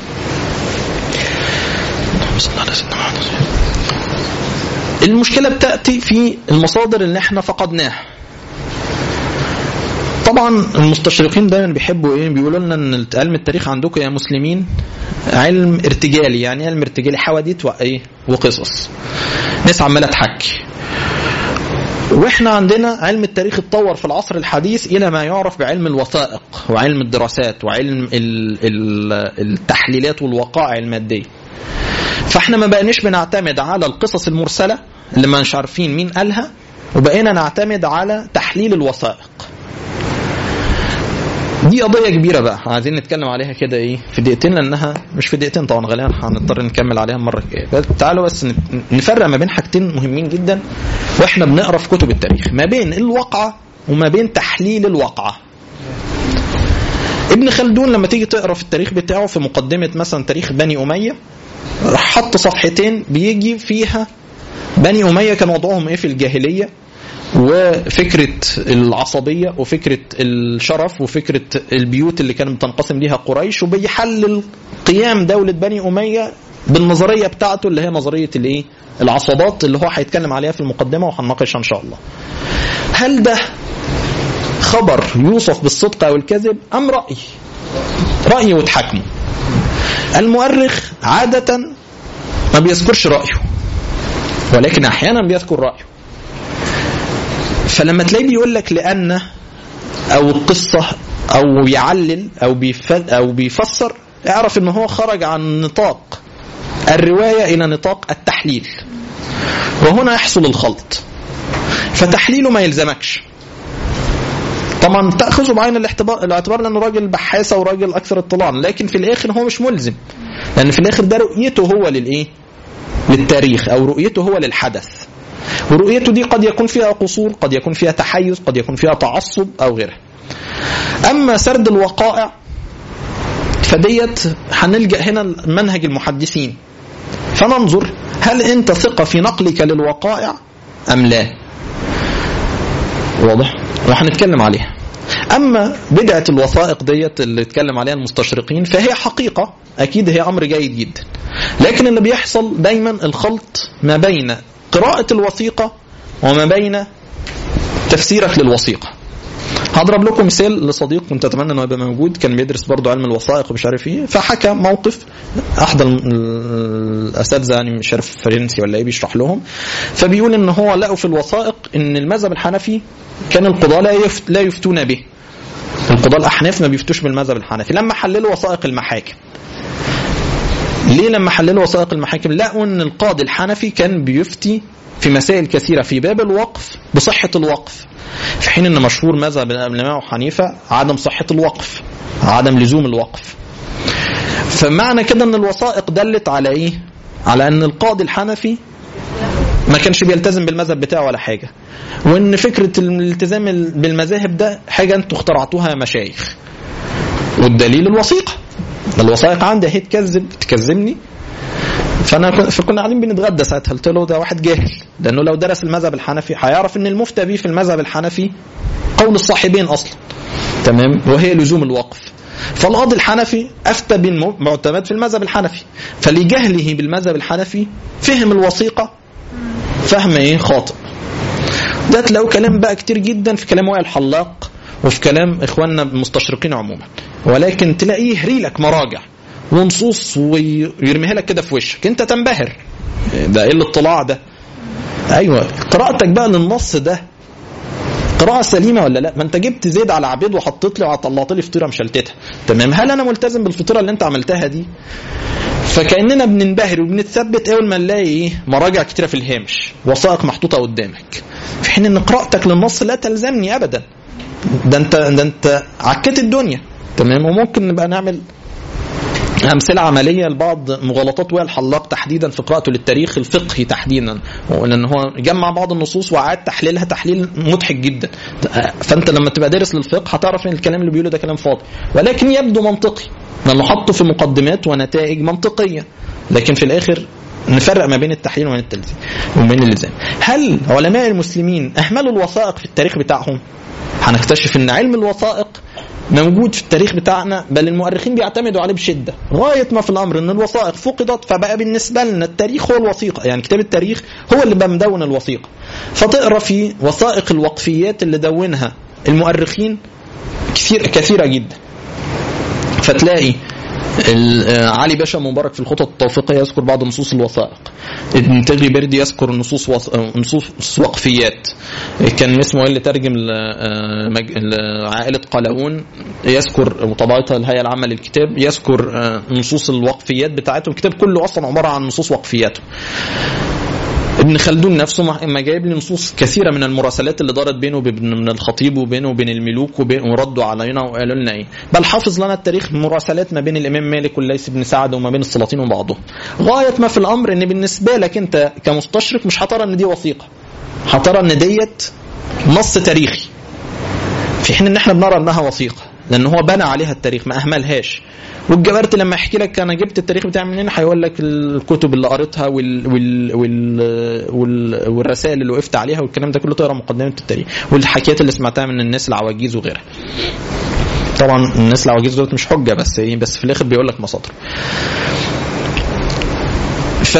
المشكلة بتأتي في المصادر اللي احنا فقدناها طبعا المستشرقين دايما بيحبوا ايه بيقولوا لنا ان علم التاريخ عندكم يا مسلمين علم ارتجالي يعني علم ارتجالي حواديت وايه وقصص ناس عماله تحكي واحنا عندنا علم التاريخ اتطور في العصر الحديث الى ما يعرف بعلم الوثائق وعلم الدراسات وعلم التحليلات والوقائع الماديه فاحنا ما بقيناش بنعتمد على القصص المرسله اللي ما مش عارفين مين قالها وبقينا نعتمد على تحليل الوثائق دي قضية كبيرة بقى عايزين نتكلم عليها كده ايه في دقيقتين لانها مش في دقيقتين طبعا غالبا هنضطر نكمل عليها المرة الجاية تعالوا بس نفرق ما بين حاجتين مهمين جدا واحنا بنقرا في كتب التاريخ ما بين الواقعة وما بين تحليل الواقعة ابن خلدون لما تيجي تقرا في التاريخ بتاعه في مقدمة مثلا تاريخ بني أمية حط صفحتين بيجي فيها بني أمية كان وضعهم إيه في الجاهلية وفكرة العصبية وفكرة الشرف وفكرة البيوت اللي كانت بتنقسم ليها قريش وبيحلل قيام دولة بني أمية بالنظرية بتاعته اللي هي نظرية الايه؟ العصابات اللي هو هيتكلم عليها في المقدمة وهنناقشها إن شاء الله. هل ده خبر يوصف بالصدق أو الكذب أم رأي؟ رأي وتحكمه. المؤرخ عادة ما بيذكرش رأيه ولكن أحيانا بيذكر رأيه فلما تلاقيه بيقول لك لأن أو القصة أو يعلل أو أو بيفسر اعرف ان هو خرج عن نطاق الرواية إلى نطاق التحليل وهنا يحصل الخلط فتحليله ما يلزمكش طبعا تاخذه بعين الاعتبار الاعتبار لانه راجل بحاثه وراجل اكثر اطلاعا لكن في الاخر هو مش ملزم لان في الاخر ده رؤيته هو للايه؟ للتاريخ او رؤيته هو للحدث ورؤيته دي قد يكون فيها قصور قد يكون فيها تحيز قد يكون فيها تعصب او غيرها اما سرد الوقائع فديت هنلجا هنا منهج المحدثين فننظر هل انت ثقه في نقلك للوقائع ام لا واضح وهنتكلم عليها اما بدعه الوثائق ديت اللي اتكلم عليها المستشرقين فهي حقيقه اكيد هي امر جيد جدا لكن اللي بيحصل دايما الخلط ما بين قراءه الوثيقه وما بين تفسيرك للوثيقه هضرب لكم مثال لصديق كنت اتمنى انه يبقى موجود كان بيدرس برضه علم الوثائق ومش عارف ايه فحكى موقف احد الاساتذه يعني مش عارف فرنسي ولا ايه بيشرح لهم فبيقول ان هو لقوا في الوثائق ان المذهب الحنفي كان القضاه لا يفت لا يفتون به القضاه الاحناف ما بيفتوش بالمذهب الحنفي لما حللوا وثائق المحاكم ليه لما حللوا وثائق المحاكم لقوا ان القاضي الحنفي كان بيفتي في مسائل كثيره في باب الوقف بصحه الوقف في حين ان مشهور مذهب الامام حنيفه عدم صحه الوقف عدم لزوم الوقف فمعنى كده ان الوثائق دلت على ايه على ان القاضي الحنفي ما كانش بيلتزم بالمذهب بتاعه ولا حاجه وان فكره الالتزام بالمذاهب ده حاجه انتوا اخترعتوها يا مشايخ والدليل الوثيقه الوثائق عندي اهي تكذب تكذبني فانا فكنا قاعدين بنتغدى ساعتها قلت له ده واحد جاهل لانه لو درس المذهب الحنفي هيعرف ان المفتى به في المذهب الحنفي قول الصاحبين اصلا تمام وهي لزوم الوقف فالقاضي الحنفي افتى بالمعتمد في المذهب الحنفي فلجهله بالمذهب الحنفي فهم الوثيقه فهم ايه خاطئ ده تلاقوا كلام بقى كتير جدا في كلام وائل الحلاق وفي كلام اخواننا المستشرقين عموما ولكن تلاقيه يهري لك مراجع ونصوص ويرميها لك كده في وشك انت تنبهر ده ايه الاطلاع ده ايوه قراءتك بقى للنص ده قراءة سليمة ولا لا؟ ما انت جبت زيد على عبيد وحطيت لي وطلعت لي فطيرة مشلتتها. تمام؟ هل انا ملتزم بالفطيرة اللي انت عملتها دي؟ فكاننا بننبهر وبنتثبت اول ما نلاقي ايه؟ مراجع كتيرة في الهامش، وثائق محطوطة قدامك. في حين ان قراءتك للنص لا تلزمني ابدا. ده انت ده انت عكيت الدنيا. تمام؟ وممكن نبقى نعمل امثله عمليه لبعض مغالطات وائل الحلاق تحديدا في قراءته للتاريخ الفقهي تحديدا لان هو جمع بعض النصوص وعاد تحليلها تحليل مضحك جدا فانت لما تبقى دارس للفقه هتعرف ان الكلام اللي بيقوله ده كلام فاضي ولكن يبدو منطقي لانه حطه في مقدمات ونتائج منطقيه لكن في الاخر نفرق ما بين التحليل وبين التلزيم وبين الالزام هل علماء المسلمين اهملوا الوثائق في التاريخ بتاعهم هنكتشف ان علم الوثائق موجود في التاريخ بتاعنا بل المؤرخين بيعتمدوا عليه بشده غايه ما في الامر ان الوثائق فقدت فبقى بالنسبه لنا التاريخ هو الوثيقه يعني كتاب التاريخ هو اللي بقى مدون الوثيقه فتقرا في وثائق الوقفيات اللي دونها المؤرخين كثير كثيره جدا فتلاقي علي باشا مبارك في الخطط التوفيقيه يذكر بعض نصوص الوثائق ابن تغري بردي يذكر نصوص وص... نصوص وقفيات كان اسمه اللي ترجم لعائله قلاوون يذكر وطبعتها الهيئه العامه للكتاب يذكر نصوص الوقفيات بتاعتهم الكتاب كله اصلا عباره عن نصوص وقفياته ابن خلدون نفسه ما جايب لي نصوص كثيره من المراسلات اللي دارت بينه وبين الخطيب وبينه وبين الملوك وبين وردوا علينا وقالوا لنا ايه بل حافظ لنا التاريخ مراسلات ما بين الامام مالك والليث بن سعد وما بين السلاطين وبعضهم غايه ما في الامر ان بالنسبه لك انت كمستشرق مش هترى ان دي وثيقه هترى ان ديت نص تاريخي في حين ان احنا بنرى انها وثيقه لان هو بنى عليها التاريخ ما اهملهاش والجبرت لما يحكي لك انا جبت التاريخ بتاعي منين هيقول لك الكتب اللي قريتها وال وال وال وال والرسائل اللي وقفت عليها والكلام ده كله تقرا مقدمه التاريخ والحكايات اللي سمعتها من الناس العواجيز وغيرها طبعا الناس العواجيز دول مش حجه بس ايه بس في الاخر بيقول لك مصادر ف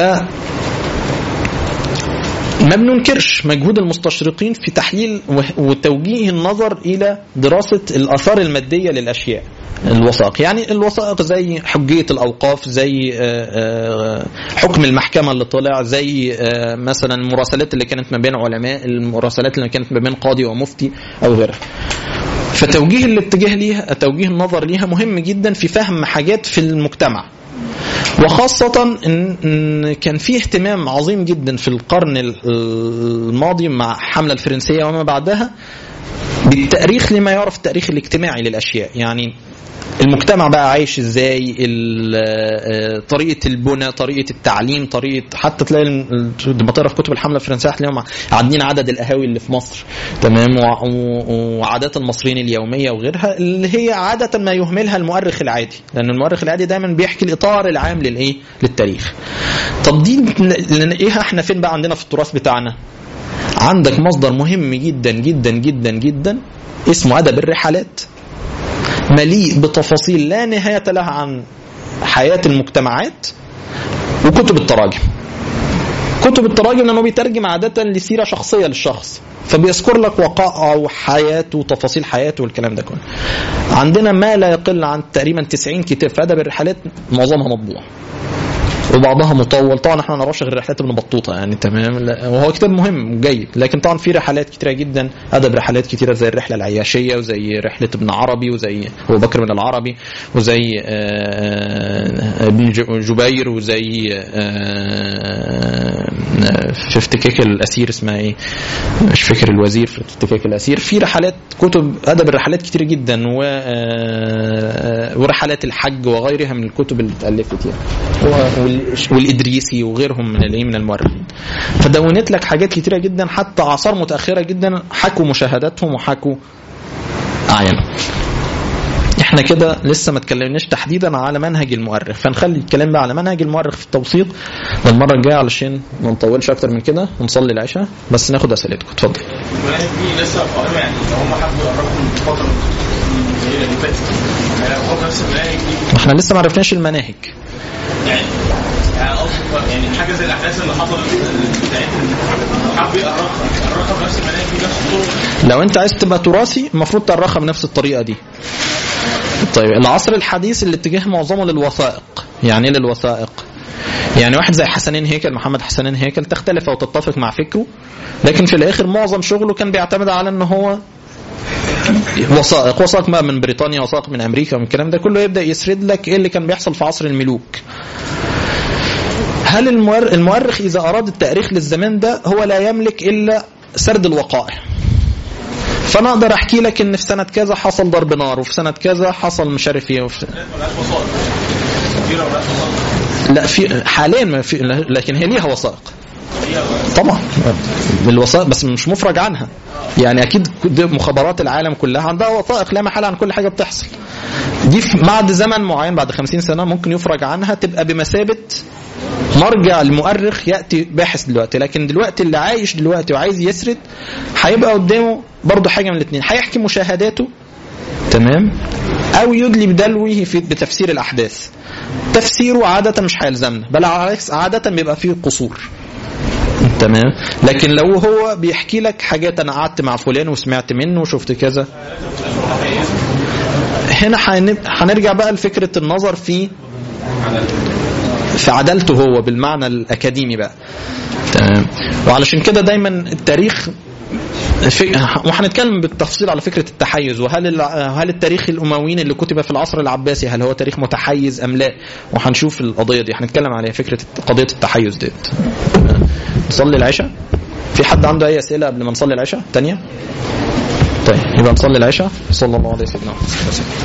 ما بننكرش مجهود المستشرقين في تحليل وتوجيه النظر الى دراسه الاثار الماديه للاشياء الوثائق يعني الوثائق زي حجيه الاوقاف زي حكم المحكمه اللي طلع زي مثلا المراسلات اللي كانت ما بين علماء المراسلات اللي كانت ما بين قاضي ومفتي او غيرها فتوجيه الاتجاه ليها توجيه النظر ليها مهم جدا في فهم حاجات في المجتمع وخاصة إن كان في اهتمام عظيم جدا في القرن الماضي مع الحملة الفرنسية وما بعدها بالتأريخ لما يعرف التأريخ الاجتماعي للأشياء يعني المجتمع بقى عايش ازاي طريقه البنى طريقه التعليم طريقه حتى تلاقي لما تقرا في كتب الحمله الفرنسيه هتلاقيهم عادين عدد القهاوي اللي في مصر تمام وعادات المصريين اليوميه وغيرها اللي هي عاده ما يهملها المؤرخ العادي لان المؤرخ العادي دايما بيحكي الاطار العام للايه للتاريخ طب دي ايه احنا فين بقى عندنا في التراث بتاعنا عندك مصدر مهم جدا جدا جدا جدا اسمه ادب الرحلات مليء بتفاصيل لا نهايه لها عن حياه المجتمعات وكتب التراجم كتب التراجم لانه بيترجم عاده لسيره شخصيه للشخص فبيذكر لك وقائعه وحياته وتفاصيل حياته والكلام ده كله عندنا ما لا يقل عن تقريبا 90 كتاب في ادب الرحلات معظمها مطبوع وبعضها مطول طبعا احنا ما نعرفش غير رحلات ابن بطوطه يعني تمام لا- وهو كتاب مهم وجيد لكن طبعا في رحلات كتيره جدا ادب رحلات كتيره زي الرحله العياشيه وزي رحله ابن عربي وزي ابو بكر بن العربي وزي آه، ابن ج- جبير وزي آه، في افتكاك الاسير اسمها ايه مش فاكر الوزير في افتكاك الاسير في رحلات كتب ادب الرحلات كتير جدا و آه، ورحلات الحج وغيرها من الكتب اللي اتالفت يعني وال- والادريسي وغيرهم من الايه من المؤرخين فدونت لك حاجات كتيره جدا حتى اعصار متاخره جدا حكوا مشاهداتهم وحكوا اعيانهم احنا كده لسه ما اتكلمناش تحديدا على منهج المؤرخ فنخلي الكلام بقى على منهج المؤرخ في التوثيق للمره الجايه علشان ما نطولش اكتر من كده ونصلي العشاء بس ناخد اسئلتكم اتفضل المناهج دي لسه قائمه يعني لو هم حبوا يقربوا من الفتره القليله اللي فاتت يعني لو هو نفس المناهج دي احنا لسه ما عرفناش المناهج يعني يعني قصدي يعني حاجه زي الاحداث اللي حصلت بتاعتهم لو حب يقربها يقربها بنفس المناهج دي نفس الطرق لو انت عايز تبقى تراثي المفروض تأرخها بنفس الطريقه دي طيب العصر الحديث الاتجاه معظمه للوثائق يعني ايه للوثائق يعني واحد زي حسنين هيكل محمد حسنين هيكل تختلف او تتفق مع فكره لكن في الاخر معظم شغله كان بيعتمد على ان هو وثائق وثائق بقى من بريطانيا وثائق من امريكا من الكلام ده كله يبدا يسرد لك ايه اللي كان بيحصل في عصر الملوك هل المؤر- المؤرخ اذا اراد التاريخ للزمان ده هو لا يملك الا سرد الوقائع فانا اقدر احكي لك ان في سنه كذا حصل ضرب نار وفي سنه كذا حصل مش عارف ايه وفي... ملهاش وسائط كبيره ملهاش وسائط لا في حاليا ما في لكن هي ليها وثائق طبعا الوثائق بس مش مفرج عنها يعني اكيد دي مخابرات العالم كلها عندها وثائق لا محل عن كل حاجه بتحصل دي في- بعد زمن معين بعد خمسين سنه ممكن يفرج عنها تبقى بمثابه مرجع المؤرخ ياتي باحث دلوقتي لكن دلوقتي اللي عايش دلوقتي وعايز يسرد هيبقى قدامه برضه حاجه من الاثنين هيحكي مشاهداته تمام او يدلي بدلوه في بتفسير الاحداث تفسيره عاده مش هيلزمنا بل على العكس عاده بيبقى فيه قصور تمام لكن لو هو بيحكي لك حاجات انا قعدت مع فلان وسمعت منه وشفت كذا هنا هن- هنرجع بقى لفكره النظر في في عدالته هو بالمعنى الاكاديمي بقى تمام وعلشان كده دايما التاريخ في وهنتكلم بالتفصيل على فكره التحيز وهل ال- هل التاريخ الامويين اللي كتب في العصر العباسي هل هو تاريخ متحيز ام لا وهنشوف القضيه دي هنتكلم عليها فكره قضيه التحيز ديت نصلي العشاء في حد عنده اي اسئله قبل ما نصلي العشاء تانية طيب يبقى نصلي العشاء صلى الله عليه وسلم